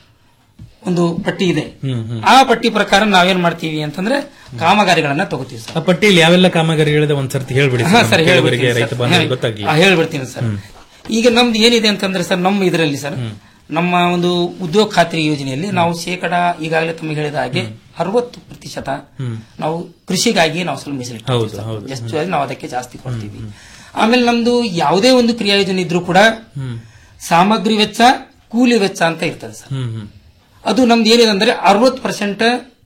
ಒಂದು ಪಟ್ಟಿ ಇದೆ ಆ ಪಟ್ಟಿ ಪ್ರಕಾರ ನಾವೇನ್ ಮಾಡ್ತೀವಿ ಅಂತಂದ್ರೆ ಕಾಮಗಾರಿಗಳನ್ನ ತಗೋತೀವಿ ಸರ್ ಆ ಪಟ್ಟಿಯಲ್ಲಿ ಯಾವೆಲ್ಲ ಕಾಮಗಾರಿಗಳಿದೆ ಒಂದ್ಸರ್ತಿ ಹೇಳ್ಬಿಡಿ ಹಾ, ಸರ್ ಸರ್ ನಮ್ಮ ಹೇಳ್ಬಿಡ್ತೀನಿ ಕೇಳುಗರಿಗೆ, ರೈತ ಸರ್. ಬಾಂಧವರಿಗೆ ಗೊತ್ತಾಗ್ಲಿ ಹಾ, ಹೇಳ್ಬಿಡ್ತೀನಿ ಸರ್ ಈಗ ನಮ್ದು ಏನಿದೆ ಅಂತಂದ್ರೆ ಸರ್ ನಮ್ಮ ಇದರಲ್ಲಿ ಸರ್ ನಮ್ಮ ಒಂದು ಉದ್ಯೋಗ ಖಾತ್ರಿ ಯೋಜನೆಯಲ್ಲಿ ನಾವು ಶೇಕಡ ಈಗಾಗಲೇ ತಮಗೆ ಹೇಳಿದ ಹಾಗೆ ಅರವತ್ತು ಪ್ರತಿಶತ ನಾವು ಕೃಷಿಗಾಗಿ ನಾವು ಸ್ವಲ್ಪ ಮೀಸಲಿಟ್ಟು ಹೌದು, ಹೌದು. ಎಷ್ಟು ನಾವು ಅದಕ್ಕೆ ಜಾಸ್ತಿ ಕೊಡ್ತೀವಿ ಆಮೇಲೆ ನಮ್ದು ಯಾವುದೇ ಒಂದು ಕ್ರಿಯಾ ಯೋಜನೆ ಇದ್ರೂ ಕೂಡ ಸಾಮಗ್ರಿ ವೆಚ್ಚ ಕೂಲಿ ವೆಚ್ಚ ಅಂತ ಇರ್ತದೆ ಸರ್ ಹ್ಮ್ ಹ್ಮ್ ಅದು ನಮ್ದು ಏನಿದೆ ಅಂದ್ರೆ ಅರವತ್ತು ಪರ್ಸೆಂಟ್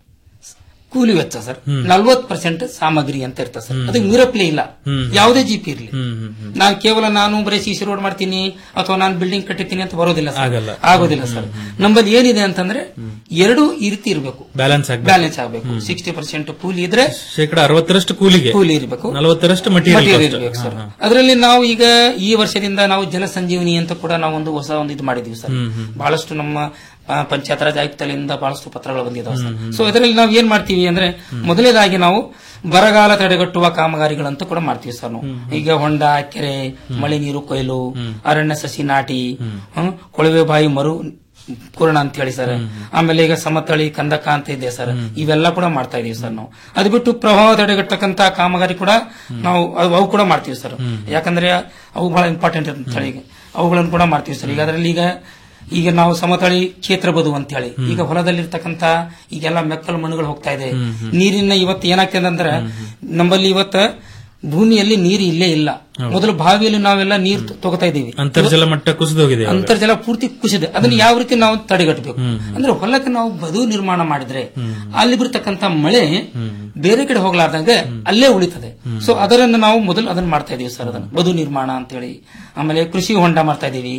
ಕೂಲಿ ವೆಚ್ಚ ಸರ್ ನಲ್ವತ್ತು ಪರ್ಸೆಂಟ್ ಸಾಮಗ್ರಿ ಅಂತ ಇರ್ತದೆ ಸರ್ ಅದಕ್ಕೆ ಮೀರಪ್ಲೇ ಇಲ್ಲ ಯಾವುದೇ ಜಿಪಿ ಇರಲಿ ನಾನು ಕೇವಲ ನಾನು ಬರೀ ಸಿಸಿ ರೋಡ್ ಮಾಡ್ತೀನಿ ಅಥವಾ ನಾನು ಬಿಲ್ಡಿಂಗ್ ಕಟ್ಟಿದ್ದೀನಿ ಅಂತ ಬರೋದಿಲ್ಲ ಸರ್ ಆಗಲ್ಲ. ಆಗೋದಿಲ್ಲ ಸರ್ ನಮ್ಮಲ್ಲಿ ಏನಿದೆ ಅಂತಂದ್ರೆ ಎರಡು ಈ ರೀತಿ ಇರಬೇಕು ಬ್ಯಾಲೆನ್ಸ್ ಆಗ್ಬೇಕು ಬ್ಯಾಲೆನ್ಸ್ ಆಗಬೇಕು ಸಿಕ್ಸ್ಟಿ ಪರ್ಸೆಂಟ್ ಕೂಲಿ ಇದ್ರೆ ಶೇಕಡ ಅರವತ್ತರಷ್ಟು ಕೂಲಿಗೆ ಕೂಲಿ ಇರಬೇಕು ನಲವತ್ತರಷ್ಟು ಮಟೀರಿಯಲ್ ಮಟೀರಿಯಲ್ ಇರಬೇಕು ಸರ್ ಅದರಲ್ಲಿ ನಾವು ಈಗ ಈ ವರ್ಷದಿಂದ ನಾವು ಜನ ಸಂಜೀವನಿ ಅಂತ ಕೂಡ ನಾವು ಒಂದು ಹೊಸ ಒಂದು ಇದು ಮಾಡಿದೀವಿ ಸರ್ ಹ್ಮ್, ಹ್ಮ್. ಬಹಳಷ್ಟು ನಮ್ಮ ಆ, ಪಂಚಾಯತ್ ರಾಜ್ ಆಯುಕ್ತಲಿಂದ ಬಹಳಷ್ಟು ಪತ್ರಗಳು ಬಂದಿದ್ದಾವೆ ಸರ್ ಸೊ ಇದರಲ್ಲಿ ನಾವು ಏನ್ ಮಾಡ್ತೀವಿ ಅಂದ್ರೆ ಮೊದಲನೇದಾಗಿ ನಾವು ಬರಗಾಲ ತಡೆಗಟ್ಟುವ ಕಾಮಗಾರಿಗಳಂತ ಕೂಡ ಮಾಡ್ತೀವಿ ಸರ್ ನಾವು ಈಗ ಹೊಂಡ ಕೆರೆ ಮಳೆ ನೀರು ಕೊಯ್ಲು ಅರಣ್ಯ ಸಸಿ ನಾಟಿ ಹ್ಮ್, ಕೊಳವೆ ಬಾವಿ ಮರು ಪೂರ್ಣ ಅಂತ ಹೇಳಿ ಸರ್ ಆಮೇಲೆ ಈಗ ಸಮತಳಿ ಕಂದಕ ಅಂತ ಇದೆ ಸರ್ ಇವೆಲ್ಲ ಕೂಡ ಮಾಡ್ತಾ ಇದೀವಿ ಸರ್ ನಾವು ಅದು ಬಿಟ್ಟು ಪ್ರವಾಹ ತಡೆಗಟ್ಟಕ್ಕಂತ ಕಾಮಗಾರಿ ಕೂಡ ನಾವು ಅವು ಅವು ಕೂಡ ಮಾಡ್ತೀವಿ ಸರ್ ಯಾಕಂದ್ರೆ ಅವು ಬಹಳ ಇಂಪಾರ್ಟೆಂಟ್ ಅಂತ ಹೇಳಿ ಅವುಗಳನ್ನು ಕೂಡ ಮಾಡ್ತೀವಿ ಸರ್ ಈಗ ಅದರಲ್ಲಿ ಈಗ ಈಗ ನಾವು ಸಮತಳಿ ಕ್ಷೇತ್ರ ಬದು ಅಂತ ಹೇಳಿ ಈಗ ಹೊಲದಲ್ಲಿರ್ತಕ್ಕಂತ ಈಗೆಲ್ಲ ಮೆಕ್ಕಲು ಮಣ್ಣುಗಳು ಹೋಗ್ತಾ ಇದೆ ನೀರಿನ ಇವತ್ತು ಏನಾಗ್ತದೆ ಅಂದ್ರೆ ನಮ್ಮಲ್ಲಿ ಇವತ್ತ ಭೂಮಿಯಲ್ಲಿ ನೀರು ಇಲ್ಲೇ ಇಲ್ಲ ಮೊದಲು ಬಾವಿಯಲ್ಲಿ ನಾವೆಲ್ಲ ನೀರು ತ- ತಗೋತಾ ಇದ್ದೀವಿ ಅಂತರ್ಜಲ ಮಟ್ಟ ಕುಸಿದೋಗಿದೆ ಇವಾಗ. ಅಂತರ್ಜಲ ಪೂರ್ತಿ ಕುಸಿದೆ ಅದನ್ನ ಯಾವ ರೀತಿ ನಾವು ತಡೆಗಟ್ಟಬೇಕು ಅಂದ್ರೆ ಹೊಲಕ್ಕೆ ನಾವು ಬದು ನಿರ್ಮಾಣ ಮಾಡಿದ್ರೆ ಅಲ್ಲಿ ಬರ್ತಕ್ಕಂತ ಮಳೆ ಬೇರೆ ಕಡೆ ಹೋಗ್ಲಾರ್ದಂಗೆ ಅಲ್ಲೇ ಉಳಿತದೆ ಸೊ ಅದರನ್ನ ನಾವು ಮೊದಲು ಅದನ್ನ ಮಾಡ್ತಾ ಇದೀವಿ ಸರ್ ಅದನ್ನ ಬದು ನಿರ್ಮಾಣ ಅಂತ ಹೇಳಿ ಆಮೇಲೆ ಕೃಷಿ ಹೊಂಡ ಮಾಡ್ತಾ ಇದೀವಿ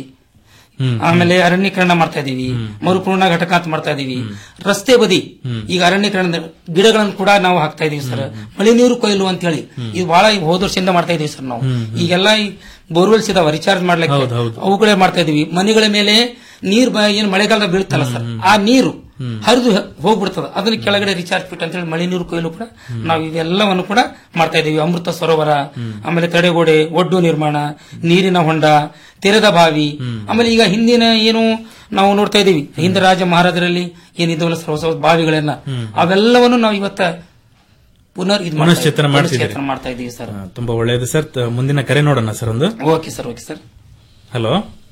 ಆಮೇಲೆ ಅರಣ್ಯೀಕರಣ ಮಾಡ್ತಾ ಇದೀವಿ ಮರುಪೂರ್ಣ ಘಟಕ ಅಂತ ಮಾಡ್ತಾ ಇದೀವಿ ರಸ್ತೆ ಬದಿ ಈಗ ಅರಣ್ಯೀಕರಣ ಗಿಡಗಳನ್ನು ಕೂಡ ನಾವು ಹಾಕ್ತಾ ಇದೀವಿ ಸರ್ ಮಳೆ ನೀರು ಕೊಯ್ಲು ಅಂತ ಹೇಳಿ ಇದು ಬಹಳ ಈಗ ಹೋದ ವರ್ಷದಿಂದ ಮಾಡ್ತಾ ಇದೀವಿ ಸರ್ ನಾವು ಈಗೆಲ್ಲ ಈ ಬೋರ್ವೆಲ್ಸ್ ಇದಾವ ರಿಚಾರ್ಜ್ ಮಾಡ್ಲಿಕ್ಕೆ ಅವುಗಳೇ ಮಾಡ್ತಾ ಇದೀವಿ ಮನೆಗಳ ಮೇಲೆ ನೀರ್ ಬ- ಏನ್ ಮಳೆಗಾಲದ ಬೀಳ್ತಲ್ಲ ಸರ್ ಆ ನೀರು ಹರಿದು ಹೋಗ್ಬಿಡ್ತದ ಅದನ್ನ ಕೆಳಗಡೆ ರಿಚಾರ್ಜ್ ಫಿಟ್ ಅಂತ ಹೇಳಿ ಮಳೆ ನೀರು ಕೊಯ್ಲು ಕೂಡ ನಾವು ಇವೆಲ್ಲವನ್ನು ಕೂಡ ಮಾಡ್ತಾ ಇದೀವಿ ಅಮೃತ ಸರೋವರ ಆಮೇಲೆ ತಡೆಗೋಡೆ ಒಡ್ಡು ನಿರ್ಮಾಣ ನೀರಿನ ಹೊಂಡ ತೆರೆದ ಬಾವಿ ಆಮೇಲೆ ಈಗ ಹಿಂದಿನ ಏನು ನಾವು ನೋಡ್ತಾ ಇದೀವಿ ಹಿಂದೆ ರಾಜ ಮಹಾರಾಜರಲ್ಲಿ ಏನಿದ್ದವಲ್ಲ ಸರ್ ಹೊಸ ಹೊಸ ಬಾವಿಗಳನ್ನ ಅವೆಲ್ಲವನ್ನು ನಾವು ಇವತ್ತ ಪುನರ್ ಇದು ಮಾಡ್ತಾ ಮನಶ್ಚೇತನ ಇದೀವಿ. ಮಾಡ್ತಿದ್ದೀರಿ. ಮನಶ್ಚೇತನ ಮಾಡ್ತಾ ಇದೀವಿ ಸರ್ ಆ, ತುಂಬಾ ಒಳ್ಳೆಯದು ಸರ್ ತ- ಮುಂದಿನ ಕರೆ ನೋಡೋಣ ಸರ್ ಒಂದು okay sir okay sir hello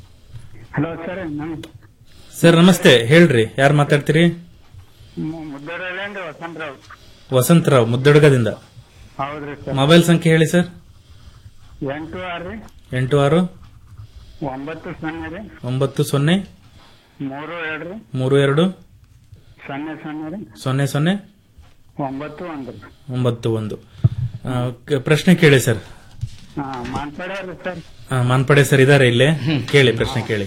hello sir ನಾನು ಸರ್ ನಮಸ್ತೆ ಹೇಳ್ರಿ ಯಾರು ಮಾತಾಡ್ತೀರಿ ಮುದ್ದೂರಲ್ಲಿ ವಸಂತರಾವ್ ವಸಂತರಾವ್ ಮುದ್ದಡ್ಗದಿಂದ ಹೌದ್ರಿ ಸರ್ ಮೊಬೈಲ್ ಸಂಖ್ಯೆ ಹೇಳಿ ಸರ್ ಎಂಟು ಆರು ರೀ ಎಂಟು ಆರು ಒಂಬತ್ತು ಸೊನ್ನೆ ರೀ ಒಂಬತ್ತು ಸೊನ್ನೆ ಮೂರು ಎರಡು ರೀ ಮೂರು ಎರಡು ಸೊನ್ನೆ ಸೊನ್ನೆ ರೀ ಸೊನ್ನೆ ಸೊನ್ನೆ ಒಂಬತ್ತು ಒಂದು ರೀ ಒಂಬತ್ತು ಒಂದು ಆ, ಕ- ಪ್ರಶ್ನೆ ಕೇಳಿ ಸರ್ ಹಾ ಮಾನ್ಪಡೆ ರೀ ಸರ್ ಆ, ಮಾನ್ಪಡೆ ಸರ್ ಇದಾರೆ ಇಲ್ಲೇ ಕೇಳಿ ಪ್ರಶ್ನೆ ಕೇಳಿ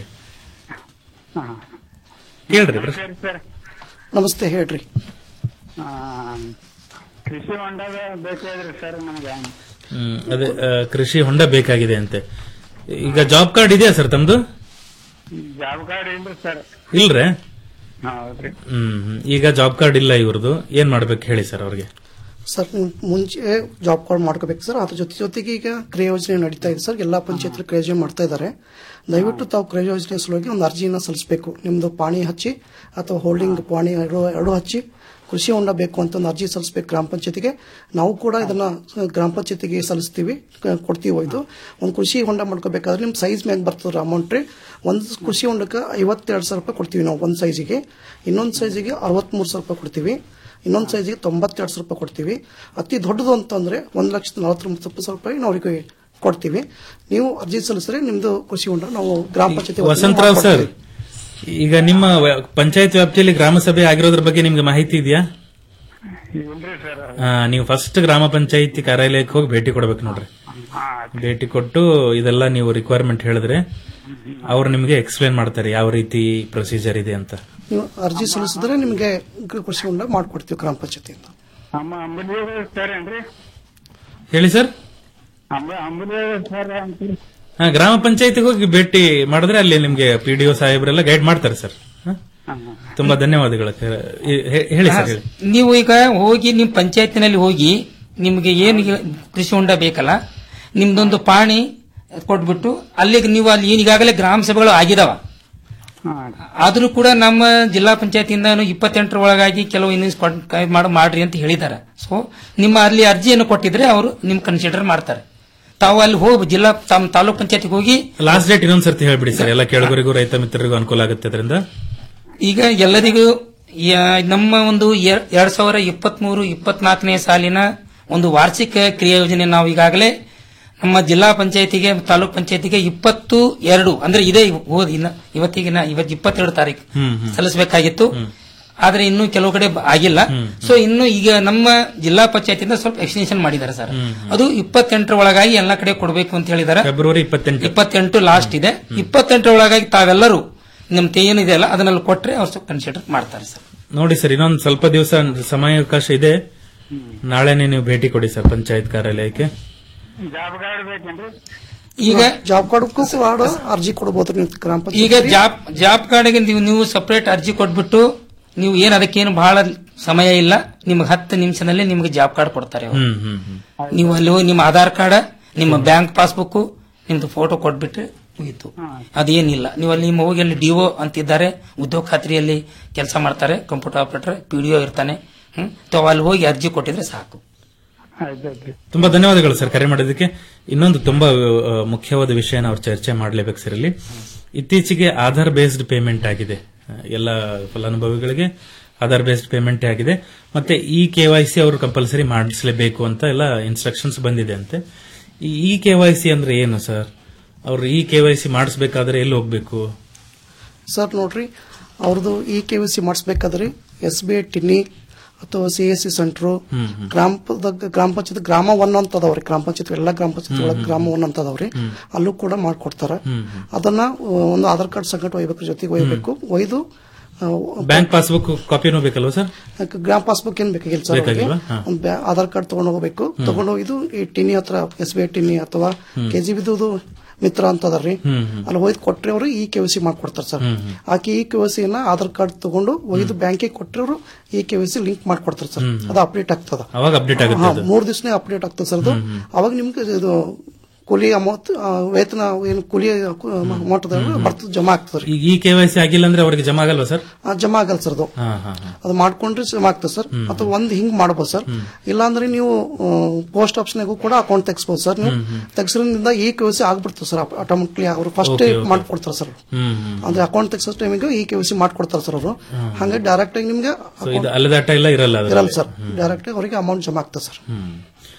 ಹಾ ಕೇಳ್ರಿ ಪ್ರಶ್ನೆ ಸರಿ ಸರ್ ನಮಸ್ತೆ ಹೇಳ್ರಿ ಆ, ಕೃಷಿ ಹೊಂಡದ ಬೇಕಾದ್ರಿ ಸರ್ ನಮ್ಗೆ ಹ್ಮ್ ಅದೇ ಆ, ಕೃಷಿ ಹೊಂಡ ಬೇಕಾಗಿದೆ ಅಂತೆ ಈಗ ಜಾಬ್ ಕಾರ್ಡ್ ಇದೆಯಾ ಸರ್ ತಮ್ದು ಜಾಬ್ ಕಾರ್ಡ್ ಇಲ್ರಿ ಸರ್ ಇಲ್ರೇ ಹೌದ್ರಿ ಹ್ಮ್ ಹ್ಮ್. ಈಗ ಜಾಬ್ ಕಾರ್ಡ್ ಇಲ್ಲ ಇವ್ರದ್ದು ಏನ್ ಮಾಡ್ಬೇಕು ಹೇಳಿ ಸರ್ ಅವ್ರಿಗೆ ಸರ್ ನೀವು ಮುಂಚೆ ಜಾಬ್ ಕಾರ್ಡ್ ಮಾಡ್ಕೋಬೇಕು ಸರ್ ಅದ್ರ ಜೊತೆ ಜೊತೆಗೆ ಈಗ ಕ್ರಿಯಾ ಯೋಜನೆ ನಡೀತಾ ಇದೆ ಸರ್ ಎಲ್ಲಾ ಪಂಚಾಯತ್ ಕ್ರಿಯಾ ಯೋಜನೆ ಮಾಡ್ತಾ ಇದ್ದಾರೆ ದಯವಿಟ್ಟು ತಾವು ಕ್ರಿಯಾ ಯೋಜನೆ ಸಲುವಾಗಿ ಒಂದು ಅರ್ಜಿನ ಸಲ್ಲಿಸಬೇಕು ನಿಮ್ದು ಪಾಣಿ ಹಚ್ಚಿ ಅಥವಾ ಹೋಲ್ಡಿಂಗ್ ಪಾಣಿ ಎರಡು ಎರಡು ಹಚ್ಚಿ ಕೃಷಿ ಹೊಂಡ ಬೇಕು ಅಂತ ಒಂದು ಅರ್ಜಿ ಸಲ್ಲಿಸಬೇಕು ಗ್ರಾಮ ಪಂಚಾಯತಿಗೆ ನಾವು ಕೂಡ ಇದನ್ನ ಗ್ರಾಮ ಪಂಚಾಯತಿಗೆ ಸಲ್ಲಿಸ್ತೀವಿ ಕ- ಕೊಡ್ತೀವಿ ಇದು ಒಂದು ಕೃಷಿ ಹೊಂಡ ಮಾಡ್ಕೋಬೇಕಾದ್ರೆ ನಿಮ್ ಸೈಜ್ ಮ್ಯಾಗ ಬರ್ತದೆ ಅಮೌಂಟ್ ರೀ ಒಂದು ಕೃಷಿ ಹೊಂಡಕ್ಕೆ ಐವತ್ತೆರಡು ಸಾವಿರ ರೂಪಾಯಿ ಕೊಡ್ತೀವಿ ನಾವು ಒಂದು ಸೈಜಿಗೆ ಇನ್ನೊಂದು ಸೈಜಿಗೆ ಅರವತ್ಮೂರು ಸಾವಿರ ರೂಪಾಯಿ ಕೊಡ್ತೀವಿ ಇನ್ನೊಂದು ಸೈಜಿಗೆ ತೊಂಬತ್ತೆರಡು ಸಾವಿರ ರೂಪಾಯಿ ಕೊಡ್ತೀವಿ ಅತಿ ದೊಡ್ಡದು ಅಂತಂದ್ರೆ ಒಂದು ಲಕ್ಷದ ನಲವತ್ತೊಂಬತ್ತು ಸಾವಿರ ರೂಪಾಯಿ ನಾವು ಅವರಿಗೆ ಕೊಡ್ತೀವಿ ನೀವು ಅರ್ಜಿ ಸಲ್ಲಿಸಿದ್ರೆ ನಿಮ್ದು ಕೃಷಿ ಹೊಂಡ ನಾವು ಗ್ರಾಮ ಪಂಚಾಯತಿ ವತಿಯಿಂದ ವಸಂತರಾವ್ ಸರ್ ಮಾಡ್ಕೊಡ್ತೀವಿ. ಈಗ ನಿಮ್ಮ ವ- ಪಂಚಾಯತ್ ವ್ಯಾಪ್ತಿಯಲ್ಲಿ ಗ್ರಾಮ ಸಭೆ ಆಗಿರೋದ್ರ ಬಗ್ಗೆ ನಿಮ್ಗೆ ಮಾಹಿತಿ ಇದೆಯಾ ಇಲ್ರಿ ಸರ್ ಆ, ನೀವು ಫಸ್ಟ್ ಗ್ರಾಮ ಪಂಚಾಯತಿ ಕಾರ್ಯಾಲಯಕ್ಕೆ ಹೋಗಿ ಭೇಟಿ ಕೊಡ್ಬೇಕು ನೋಡ್ರಿ ಭೇಟಿ ಕೊಟ್ಟು ಇದೆಲ್ಲ ನೀವು ರಿಕ್ವೈರ್ಮೆಂಟ್ ಹೇಳಿದ್ರೆ ಅವ್ರು ನಿಮಗೆ ಎಕ್ಸ್ಪ್ಲೇನ್ ಮಾಡ್ತಾರೆ ಯಾವ ರೀತಿ ಪ್ರೊಸೀಜರ್ ಇದೆ ಅಂತ ನೀವು ಅರ್ಜಿ ಸಲ್ಲಿಸಿದ್ರೆ ನಿಮಗೆ ಕೃಷಿ ಹೊಂಡ ಮಾಡ್ಕೊಡ್ತೀವಿ ಗ್ರಾಮ ಪಂಚಾಯತಿಯಿಂದ ಅಮ್ಮ ಅಂಬಲಿ ಸರ್ ಏನ್ರಿ ಹೇಳಿ ಸರ್ ಅಂಬ ಅಂಬಲಿ ಸರ್ ಅಂತೀರಿ ಹಾ ಗ್ರಾಮ ಪಂಚಾಯತಿಗೆ ಹೋಗಿ ಭೇಟಿ ಮಾಡಿದ್ರೆ ಅಲ್ಲಿ ನಿಮ್ಗೆ ಪಿ ಡಿ ಒ ಸಾಹೇಬ್ರೆಲ್ಲ ಗೈಡ್ ಮಾಡ್ತಾರೆ ಸರ್ ಹ? ತುಂಬಾ ಧನ್ಯವಾದಗಳು ಹೇ- ಹೇ- ಹೇಳಿ ಸರ್ ಹೇಳಿ ನೀವು ಈಗ ಹೋಗಿ ನಿಮ್ ಪಂಚಾಯತಿನಲ್ಲಿ ಹೋಗಿ ನಿಮ್ಗೆ ಏನು ಈಗ ಕೃಷಿ ಹೊಂಡ ಬೇಕಲ್ಲ ನಿಮ್ದೊಂದು ಪಾಣಿ ಕೊಟ್ಬಿಟ್ಟು ಅಲ್ಲಿಗೆ ನೀವು ಅಲ್ಲಿ ಏನು ಈಗಾಗಲೇ ಗ್ರಾಮ ಸಭೆಗಳು ಆಗಿದಾವ ಆದ್ರೂ ಕೂಡ ನಮ್ಮ ಜಿಲ್ಲಾ ಪಂಚಾಯತಿಯಿಂದ ಇಪ್ಪತ್ತೆಂಟರ ಒಳಗಾಗಿ ಕೆಲವು ಇನ್ನಿಸ್ ಮಾಡ ಮಾಡ್ರಿ ಅಂತ ಹೇಳಿದ್ದಾರೆ ಸೊ ನಿಮ್ಮ ಅಲ್ಲಿ ಅರ್ಜಿಯನ್ನು ಕೊಟ್ಟಿದ್ರೆ ಅವರು ನಿಮ್ ಕನ್ಸಿಡರ್ ಮಾಡ್ತಾರೆ ತಾವು ಅಲ್ಲಿ ಹೋಗಿ ಜಿಲ್ಲಾ ತಮ್ಮ ತಾಲೂಕ್ ಪಂಚಾಯತಿಗೆ ಹೋಗಿ ಲಾಸ್ಟ್ ಡೇಟ್ ಇನ್ನೊಂದ್ ಸರ್ತಿ ಹೇಳ್ಬಿಡಿ ಸರ್ ಎಲ್ಲ ಕೆಳಗರಿಗೂ ರೈತ ಮಿತ್ರರಿಗೂ ಅನುಕೂಲ ಆಗುತ್ತೆ ಅದರಿಂದ ಈಗ ಎಲ್ಲರಿಗೂ ಯ- ನಮ್ಮ ಒಂದು ಎರ್- ಎರಡ್ ಸಾವಿರ ಇಪ್ಪತ್ಮೂರು ಇಪ್ಪತ್ನಾಲ್ಕನೇ ಸಾಲಿನ ಒಂದು ವಾರ್ಷಿಕ ಕ್ರಿಯಾ ಯೋಜನೆ ನಾವು ಈಗಾಗಲೇ ನಮ್ಮ ಜಿಲ್ಲಾ ಪಂಚಾಯತಿಗೆ ತಾಲೂಕ್ ಪಂಚಾಯತಿಗೆ ಇಪ್ಪತ್ತು ಎರಡು ಅಂದ್ರೆ ಇದೇ ಹೋದ್ ಇನ್ನ ಇವತ್ತಿಗಿನ ಇವತ್ತು ಇಪ್ಪತ್ತೆರಡು ತಾರೀಕು ಸಲ್ಲಿಸಬೇಕಾಗಿತ್ತು ಆದ್ರೆ ಇನ್ನು ಕೆಲವು ಕಡೆ ಬ- ಆಗಿಲ್ಲ ಸೊ ಇನ್ನು ಈಗ ನಮ್ಮ ಜಿಲ್ಲಾ ಪಂಚಾಯತಿಯಿಂದ ಸ್ವಲ್ಪ ಎಕ್ಸ್ಟೆನ್ಷನ್ ಮಾಡಿದ್ದಾರೆ ಸರ್ ಅದು ಇಪ್ಪತ್ತೆಂಟರ ಒಳಗಾಗಿ ಎಲ್ಲ ಕಡೆ ಕೊಡಬೇಕು ಅಂತ ಹೇಳಿದ್ದಾರೆ ಫೆಬ್ರವರಿ ಇಪ್ಪತ್ತೆಂಟು ಇಪ್ಪತ್ತೆಂಟು ಲಾಸ್ಟ್ ಇದೆ ಇಪ್ಪತ್ತೆಂಟರ ಒಳಗಾಗಿ ತಾವೆಲ್ಲರೂ ನಿಮ್ ಏನಿದೆ ಅಲ್ಲ ಅದನ್ನೆಲ್ಲ ಕೊಟ್ರೆ ಅವ್ರು ಸ್ವಲ್ಪ ಕನ್ಸಿಡರ್ ಮಾಡ್ತಾರೆ ಸರ್ ನೋಡಿ ಸರ್ ಇನ್ನೊಂದು ಸ್ವಲ್ಪ ದಿವಸ ಸಮಯಾವಕಾಶ ಇದೆ ನಾಳೆನೆ ನೀವು ಭೇಟಿ ಕೊಡಿ ಸರ್ ಪಂಚಾಯತ್ ಕಾರ್ಯಾಲಯಕ್ಕೆ ಜಾಬ್ ಕಾರ್ಡ್ ಬೇಕೇನ್ರಿ ಈಗ ಜಾಬ್ ಕಾರ್ಡ್ಗೂ ಕೂಡ ಅರ್ಜಿ ಕೊಡಬಹುದು ನೀವು ಗ್ರಾಮ ಈಗ ಪಂಚಾಯತ್ ಜಾಬ್ ಜಾಬ್ ಕಾರ್ಡ್ಗೆ ನೀವು ನೀವು ಸಪರೇಟ್ ಅರ್ಜಿ ಕೊಟ್ಬಿಟ್ಟು ನೀವು ಏನ್ ಅದಕ್ಕೇನು ಬಹಳ ಸಮಯ ಇಲ್ಲ ನಿಮ್ಗೆ ಹತ್ತು ನಿಮಿಷದಲ್ಲಿ ನಿಮ್ಗೆ ಜಾಬ್ ಕಾರ್ಡ್ ಕೊಡ್ತಾರೆ ಅವ್ರು. ಹ್ಮ್ ಹ್ಮ್ ಹ್ಮ್ ನೀವು ಅಲ್ಲಿ ಹೋಗಿ ನಿಮ್ಮ ಆಧಾರ್ ಕಾರ್ಡ್ ನಿಮ್ಮ ಬ್ಯಾಂಕ್ ಪಾಸ್ಬುಕ್ ನಿಮ್ದು ಫೋಟೋ ಕೊಟ್ಬಿಟ್ರೆ ಮುಗೀತು ಅದೇನಿಲ್ಲ ನೀವು ಅಲ್ಲಿ ನಿಮ್ಮ ಹೋಗಿ ಅಲ್ಲಿ ಡಿಒ ಅಂತಿದ್ದಾರೆ ಉದ್ಯೋಗ ಖಾತ್ರಿಯಲ್ಲಿ ಕೆಲಸ ಮಾಡ್ತಾರೆ ಕಂಪ್ಯೂಟರ್ ಆಪರೇಟರ್ ಪಿಡಿಒ ಇರ್ತಾನೆ ಹ್ಮ್ ತಾವು ಅಲ್ಲಿ ಹೋಗಿ ಅರ್ಜಿ ಕೊಟ್ಟಿದ್ರೆ ಸಾಕು ಆಯ್ತಾಯ್ತ್ರಿ ತುಂಬಾ ಧನ್ಯವಾದಗಳು ಸರ್ ಕರೆ ಮಾಡಿದ್ದಕ್ಕೆ ಇನ್ನೊಂದು ತುಂಬಾ ಆ, ಮುಖ್ಯವಾದ ವಿಷಯ ನಾವು ಚರ್ಚೆ ಮಾಡಲೇಬೇಕು ಸರ್ ಇಲ್ಲಿ ಇತ್ತೀಚೆಗೆ ಆಧಾರ್ ಬೇಸ್ಡ್ ಪೇಮೆಂಟ್ ಆಗಿದೆ ಆ, ಎಲ್ಲ ಫಲಾನುಭವಿಗಳಿಗೆ ಆಧಾರ್ ಬೇಸ್ಡ್ ಪೇಮೆಂಟ್ ಆಗಿದೆ ಮತ್ತೆ ಈ ಕೆ ವೈ ಸಿ ಅವರು ಕಂಪಲ್ಸರಿ ಮಾಡಿಸಲೇಬೇಕು ಅಂತ ಎಲ್ಲ ಇನ್ಸ್ಟ್ರಕ್ಷನ್ಸ್ ಬಂದಿದೆ ಅಂತೆ ಈ ಇ ಕೆ ವೈ ಸಿ ಅಂದ್ರೆ ಏನು ಸರ್ ಅವ್ರು ಈ ಕೆ ವೈ ಸಿ ಮಾಡಿಸ್ಬೇಕಾದ್ರೆ ಎಲ್ಲಿ ಹೋಗ್ಬೇಕು ಸರ್ ನೋಡ್ರಿ ಅವ್ರದ್ದು ಇ ಕೆ ವಿ ಸಿ ಮಾಡಿಸ್ಬೇಕಾದ್ರೆ ಎಸ್ ಬಿ ಐ ಟಿನ್ನಿ ಅಥವಾ ಸಿ ಎಸ್ ಸಿ ಸೆಂಟ್ರು ಹ್ಮ್, ಹ್ಮ್. ಗ್ರಾಮ ಗ್ರಾಮ ಪಂಚಾಯತ್ ಗ್ರಾಮ ಒನ್ ಅಂತ ಅದಾವ್ರಿ ಗ್ರಾಮ ಪಂಚಾಯತ್ ಎಲ್ಲ ಗ್ರಾಮ ಪಂಚಾಯತ್ ಒಳಗೆ ಗ್ರಾಮ ಒನ್ ಅಂತ ಅದಾವ್ರಿ ಅಲ್ಲೂ ಕೂಡ ಮಾಡ್ಕೊಡ್ತಾರ ಅದನ್ನ ಆ, ಒಂದು ಆಧಾರ್ ಕಾರ್ಡ್ ಸಂಕಟ ಒಯ್ಬೇಕು ಜೊತೆಗೆ ಒಯ್ಬೇಕು ಒಯ್ದು ಆ, ಬ್ಯಾಂಕ್ ಪಾಸ್ಬುಕ್ ಕಾಪಿನೂ ಬೇಕಲ್ವಾ ಸರ್ ಯಾಕೆ ಗ್ರಾಮ ಪಾಸ್ಬುಕ್ ಏನ್ ಬೇಕಾಗಿಲ್ಲ ಸರ್ ಅವ್ರಿಗೆ. ಬೇಕಾಗಿಲ್ವಾ? ಹಾ. ಒಂದು ಬ್ಯಾ- ಆಧಾರ್ ಕಾರ್ಡ್ ತಗೊಂಡು ಹೋಗ್ಬೇಕು ತಗೊಂಡು ಹೋಗಿದ್ದು ಈ ಟಿನಿ ಹತ್ರ ಎಸ್ ಬಿ ಐ ಟಿನಿ ಅಥವಾ ಹ್ಮ್. ಕೆ ಜಿ ಬಿದ್ದು ಮಿತ್ರ ಅಂತ ಅದಾರ್ರಿ ಹ್ಮ್, ಹ್ಮ್. ಅಲ್ಲಿ ಹೋಯ್ತು ಕೊಟ್ರೆ ಅವರು ಈ ಕೆ ಸಿ ಮಾಡ್ಕೊಡ್ತಾರೆ ಸರ್ ಹ್ಮ್, ಹ್ಮ್. ಆಕೆ ಈ ಕೆ ನ ಆಧಾರ್ ಕಾರ್ಡ್ ತಗೊಂಡು ಒಯ್ದು ಬ್ಯಾಂಕಿಗೆ ಕೊಟ್ಟರೆ ಅವರು ಈ ಕೆ ಸಿ ಲಿಂಕ್ ಮಾಡ್ಕೊಡ್ತಾರೆ ಸರ್ ಹ್ಮ್. ಅದು ಅಪ್ಡೇಟ್ ಆಗ್ತದ ಅವಾಗ update ಆಗುತ್ತೆ ಹಾ, ಅದು. ಮೂರ್ ದಿವಸನೇ ಅಪ್ಡೇಟ್ ಆಗ್ತದೆ ಸರ್ ಅದು ಹ್ಮ್, ಹ್ಮ್. ಅವಾಗ ನಿಮ್ಗೆ ಇದು ಕೂಲಿ ಅಮೌಂಟ್ ವೇತನ ಏನು ಕೂಲಿ ಅಮೌಂಟ್ ಬರ್ತದೆ ಜಮಾ ಆಗ್ತದೆ ರೀ ಈಗ ಈ ಕೆ ವೈ ಸಿ ಆಗಿಲ್ಲ ಅಂದ್ರೆ ಅವರಿಗೆ ಜಮಾ ಆಗಲ್ವಾ ಸರ್ ಆ, ಜಮಾ ಆಗಲ್ಲ ಸರ್ ಅದು ಹಾ ಹಾ ಹಾ ಅದು ಮಾಡ್ಕೊಂಡ್ರೆ ಜಮಾ ಆಗ್ತದೆ ಸರ್ ಹ್ಮ್. ಅಥವಾ ಒಂದ್ ಹಿಂಗ್ ಮಾಡ್ಬೋದು ಸರ್ ಇಲ್ಲಾಂದ್ರೆ ನೀವು ಪೋಸ್ಟ್ ಆಫೀಸ್ನಾಗೂ ಕೂಡ ಅಕೌಂಟ್ ತೆಗಿಸ್ಬೋದು ಸರ್ ನೀವು ಹ್ಮ್, ಹ್ಮ್. ತೆಗ್ಸಿದ್ರಿಂದ ಈ ಕೆ ಸಿ ಆಗ್ಬಿಡ್ತದೆ ಸರ್ ಆಟೋಮೆಟಿಕ್ಲಿ ಅವರು ಫಸ್ಟ್ Okay, okay. ಮಾಡ್ಕೊಡ್ತಾರೆ ಸರ್ ಹ್ಮ್ ಹ್ಮ್ ಅಂದ್ರೆ ಅಕೌಂಟ್ ತೆಗ್ಸೋ ಟೈಮಿಗೆ ಈ ಕೆ ಸಿ ಮಾಡ್ಕೊಡ್ತಾರೆ ಸರ್ ಅವರು ಹ್ಮ್. ಹಂಗೆ ಡೈರೆಕ್ಟ್ ಆಗಿ ನಿಮ್ಗೆ ಸೊ ಇದು ಅಲೆದಾಟ ಎಲ್ಲ ಇರಲ್ಲ ಇರಲ್ಲ ಅದರಲ್ಲಿ. ಸರ್ ಡೈರೆಕ್ಟ್ ಆಗಿ ಅವರಿಗೆ ಅಮೌಂಟ್ ಜಮಾ ಆಗ್ತದೆ ಸರ್ ಹ್ಮ್.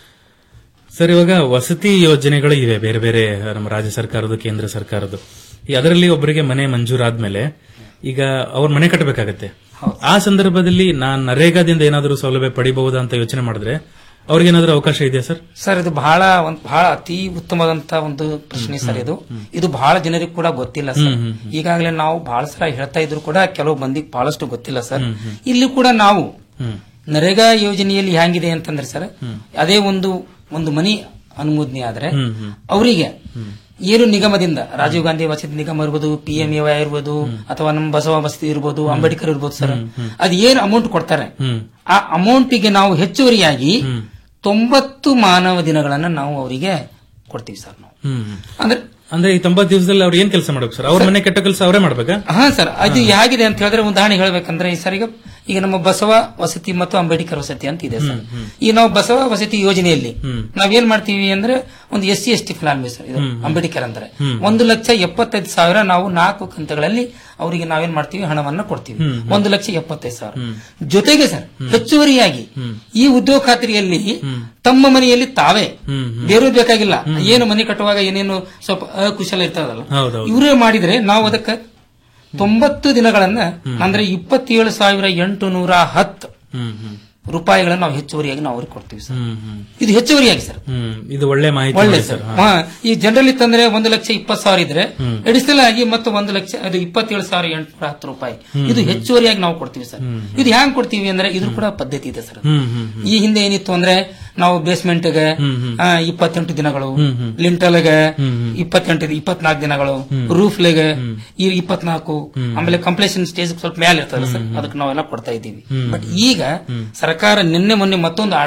ಸರ್ ಇವಾಗ ವಸತಿ ಯೋಜನೆಗಳು ಇವೆ ಬೇರೆ ಬೇರೆ ನಮ್ಮ ರಾಜ್ಯ ಸರ್ಕಾರದ ಕೇಂದ್ರ ಸರ್ಕಾರದ ಈ ಅದರಲ್ಲಿ ಒಬ್ಬರಿಗೆ ಮನೆ ಮಂಜೂರಾದ್ಮೇಲೆ ಈಗ ಅವ್ರ ಮನೆ ಕಟ್ಟಬೇಕಾಗತ್ತೆ ಆ ಸಂದರ್ಭದಲ್ಲಿ ನಾನ್ ನರೇಗಾದಿಂದ ಏನಾದರೂ ಸೌಲಭ್ಯ ಪಡಿಬಹುದಾ ಅಂತ ಯೋಚನೆ ಮಾಡಿದ್ರೆ ಅವ್ರಿಗೇನಾದ್ರೂ ಅವಕಾಶ ಇದೆಯಾ ಸರ್ ಸರ್ ಇದು ಬಹಳ ಒಂದು ಬಹಳ ಅತಿ ಉತ್ತಮವಾದಂತ ಒಂದು ಪ್ರಶ್ನೆ ಸರ್ ಇದು ಇದು ಬಹಳ ಜನರಿಗೆ ಕೂಡ ಗೊತ್ತಿಲ್ಲ ಸರ್ ಹ್ಮ್, ಹ್ಮ್, ಹ್ಮ್. ಈಗಾಗಲೇ ನಾವು ಬಹಳ ಸಲ ಹೇಳ್ತಾ ಇದ್ರು ಕೂಡ ಕೆಲವು ಮಂದಿಗೆ ಬಹಳಷ್ಟು ಗೊತ್ತಿಲ್ಲ ಸರ್ ಹ್ಮ್, ಹ್ಮ್. ಇಲ್ಲಿ ಕೂಡ ನಾವು ಹ್ಮ್ ನರೇಗಾ ಯೋಜನೆಯಲ್ಲಿ ಹ್ಯಾಂಗಿದೆ ಅಂತಂದ್ರೆ ಸರ್ ಹ್ಮ್. ಅದೇ ಒಂದು ಒಂದು ಮನಿ ಅನುಮೋದನೆ ಆದ್ರೆ ಹ್ಮ್, ಹ್ಮ್. ಅವರಿಗೆ ಏನು ನಿಗಮದಿಂದ ರಾಜೀವ್ ಗಾಂಧಿ ವಸತಿ ನಿಗಮ ಇರ್ಬೋದು ಪಿ ಎಂ ಎ ಇರ್ಬೋದು ಅಥವಾ ನಮ್ಮ ಬಸವ ವಸತಿ ಇರ್ಬೋದು ಅಂಬೇಡ್ಕರ್ ಇರ್ಬೋದು ಸರ್ ಅದು ಏನು ಅಮೌಂಟ್ ಕೊಡ್ತಾರೆ ಆ ಅಮೌಂಟಿಗೆ ನಾವು ಹೆಚ್ಚುವರಿಯಾಗಿ ತೊಂಬತ್ತು ಮಾನವ ದಿನಗಳನ್ನ ನಾವು ಅವರಿಗೆ ಕೊಡ್ತೀವಿ ಸರ್ ನಾವು ಅಂದ್ರೆ ಅಂದ್ರೆ ಈ ತೊಂಬತ್ತು ದಿವಸದಲ್ಲಿ ಅವ್ರು ಏನ್ ಕೆಲಸ ಮಾಡ್ಬೇಕು ಸರ್ ಅವ್ರ ಮನೆ ಕೆಟ್ಟ ಕೆಲಸ ಅವರೇ ಮಾಡ್ಬೇಕಾ ಹಾ ಸರ್ ಅದು ಹೇಗಿದೆ ಅಂತ ಹೇಳಿದ್ರೆ ಉದಾಹರಣೆ ಹೇಳ್ಬೇಕಂದ್ರೆ ಈ ಸರ್ ಈಗ ಈಗ ನಮ್ಮ ಬಸವ ವಸತಿ ಮತ್ತು ಅಂಬೇಡ್ಕರ್ ವಸತಿ ಅಂತ ಇದೆ ಸರ್ ಈ ನಾವು ಬಸವ ವಸತಿ ಯೋಜನೆಯಲ್ಲಿ ನಾವೇನ್ ಮಾಡ್ತೀವಿ ಅಂದ್ರೆ ಒಂದು ಎಸ್ ಸಿ ಎಸ್ ಟಿ ಫಲಾನುಭವಿ ಸರ್ ಇದು ಅಂಬೇಡ್ಕರ್ ಅಂದ್ರೆ ಒಂದು ಲಕ್ಷ ಎಪ್ಪತ್ತೈದು ಸಾವಿರ ನಾವು ನಾಲ್ಕು ಕಂತುಗಳಲ್ಲಿ ಅವರಿಗೆ ನಾವೇನ್ ಮಾಡ್ತೀವಿ ಹಣವನ್ನ ಕೊಡ್ತೀವಿ ಒಂದು ಲಕ್ಷ ಎಪ್ಪತ್ತೈದು ಸಾವಿರ ಜೊತೆಗೆ ಸರ್ ಹೆಚ್ಚುವರಿಯಾಗಿ ಈ ಉದ್ಯೋಗ ಖಾತ್ರಿಯಲ್ಲಿ ತಮ್ಮ ಮನೆಯಲ್ಲಿ ತಾವೇ ಬೇರೆ ಬೇಕಾಗಿಲ್ಲ ಏನು ಮನೆ ಕಟ್ಟುವಾಗ ಏನೇನು ಸ್ವಲ್ಪ ಅಕುಶಲ ಇರ್ತದಲ್ಲ ಹೌದೌದು ಇವರೇ ಮಾಡಿದ್ರೆ ನಾವು ಅದಕ್ಕೆ ತೊಂಬತ್ತು ದಿನಗಳನ್ನ ಅಂದ್ರೆ ಇಪ್ಪತ್ತೇಳು ಸಾವಿರ ಎಂಟು ನೂರ ಹತ್ತು ಹ್ಮ್ ಹ್ಮ್ ರೂಪಾಯಿಗಳನ್ನ ನಾವು ಹೆಚ್ಚುವರಿಯಾಗಿ ನಾವು ಅವ್ರಿಗೆ ಕೊಡ್ತೀವಿ ಸರ್ ಹ್ಮ್ ಹ್ಮ್ ಇದು ಹೆಚ್ಚುವರಿಯಾಗಿ ಸರ್ ಹ್ಮ್ ಇದು ಒಳ್ಳೆ ಮಾಹಿತಿ ಒಳ್ಳೆ ನೋಡಿ ಸರ್ ಹಾ. ಹಾ, ಈ ಜನರಲ್ ಇತ್ತಂದ್ರೆ ಒಂದು ಲಕ್ಷ ಇಪ್ಪತ್ತು ಸಾವಿರ ಇದ್ರೆ ಹ್ಮ್. ಎಡಿಷನಲ್ ಆಗಿ ಮತ್ತು ಒಂದು ಲಕ್ಷ ಅದು ಇಪ್ಪತ್ತೇಳು ಸಾವಿರ ಎಂಟುನೂರ ಹತ್ತು ರೂಪಾಯಿ ಹ್ಮ್. ಇದು ಹೆಚ್ಚುವರಿಯಾಗಿ ನಾವು ಕೊಡ್ತೀವಿ ಸರ್ ಹ್ಮ್. ಇದು ಹ್ಯಾಂಗ್ ಕೊಡ್ತೀವಿ ಅಂದ್ರೆ ಇದ್ರ ಕೂಡ ಪದ್ಧತಿ ಇದೆ ಸರ್ ಹ್ಮ್ ಹ್ಮ್ ಹ್ಮ್. ಈ ಹಿಂದೆ ಏನಿತ್ತು ಅಂದ್ರೆ ನಾವು ಬೇಸ್ಮೆಂಟ್ ಗೆ ಹ್ಮ್ ಹ್ಮ್. ಆ, ಇಪ್ಪತ್ತೆಂಟು ದಿನಗಳು ಹ್ಮ್ ಹ್ಮ್. ಲಿಂಟಲ್ ಗೆ ಹ್ಮ್ ಹ್ಮ್. ಇಪ್ಪತ್ತೆಂಟು ಇಪ್ಪತ್ನಾಲ್ಕು ದಿನಗಳು ಹ್ಮ್. ರೂಫ್ ಲೆಗೆ ಈ ಇಪ್ಪತ್ನಾಲ್ಕು ಹ್ಮ್. ಆಮೇಲೆ ಕಂಪ್ಲೇಷನ್ ಸ್ಟೇಜ್ ಸ್ವಲ್ಪ ಮೇಲೆ ಇರ್ತದೆ ಸರ್ ಅದಕ್ಕೆ ನಾವೆಲ್ಲ ಕೊಡ್ತಾ ಇದ್ದೀವಿ ಹ್ಮ್. ಬಟ್ ಈಗ ಸರ್ಕಾರ ನಿನ್ನೆ ಮೊನ್ನೆ ಮತ್ತೊಂದು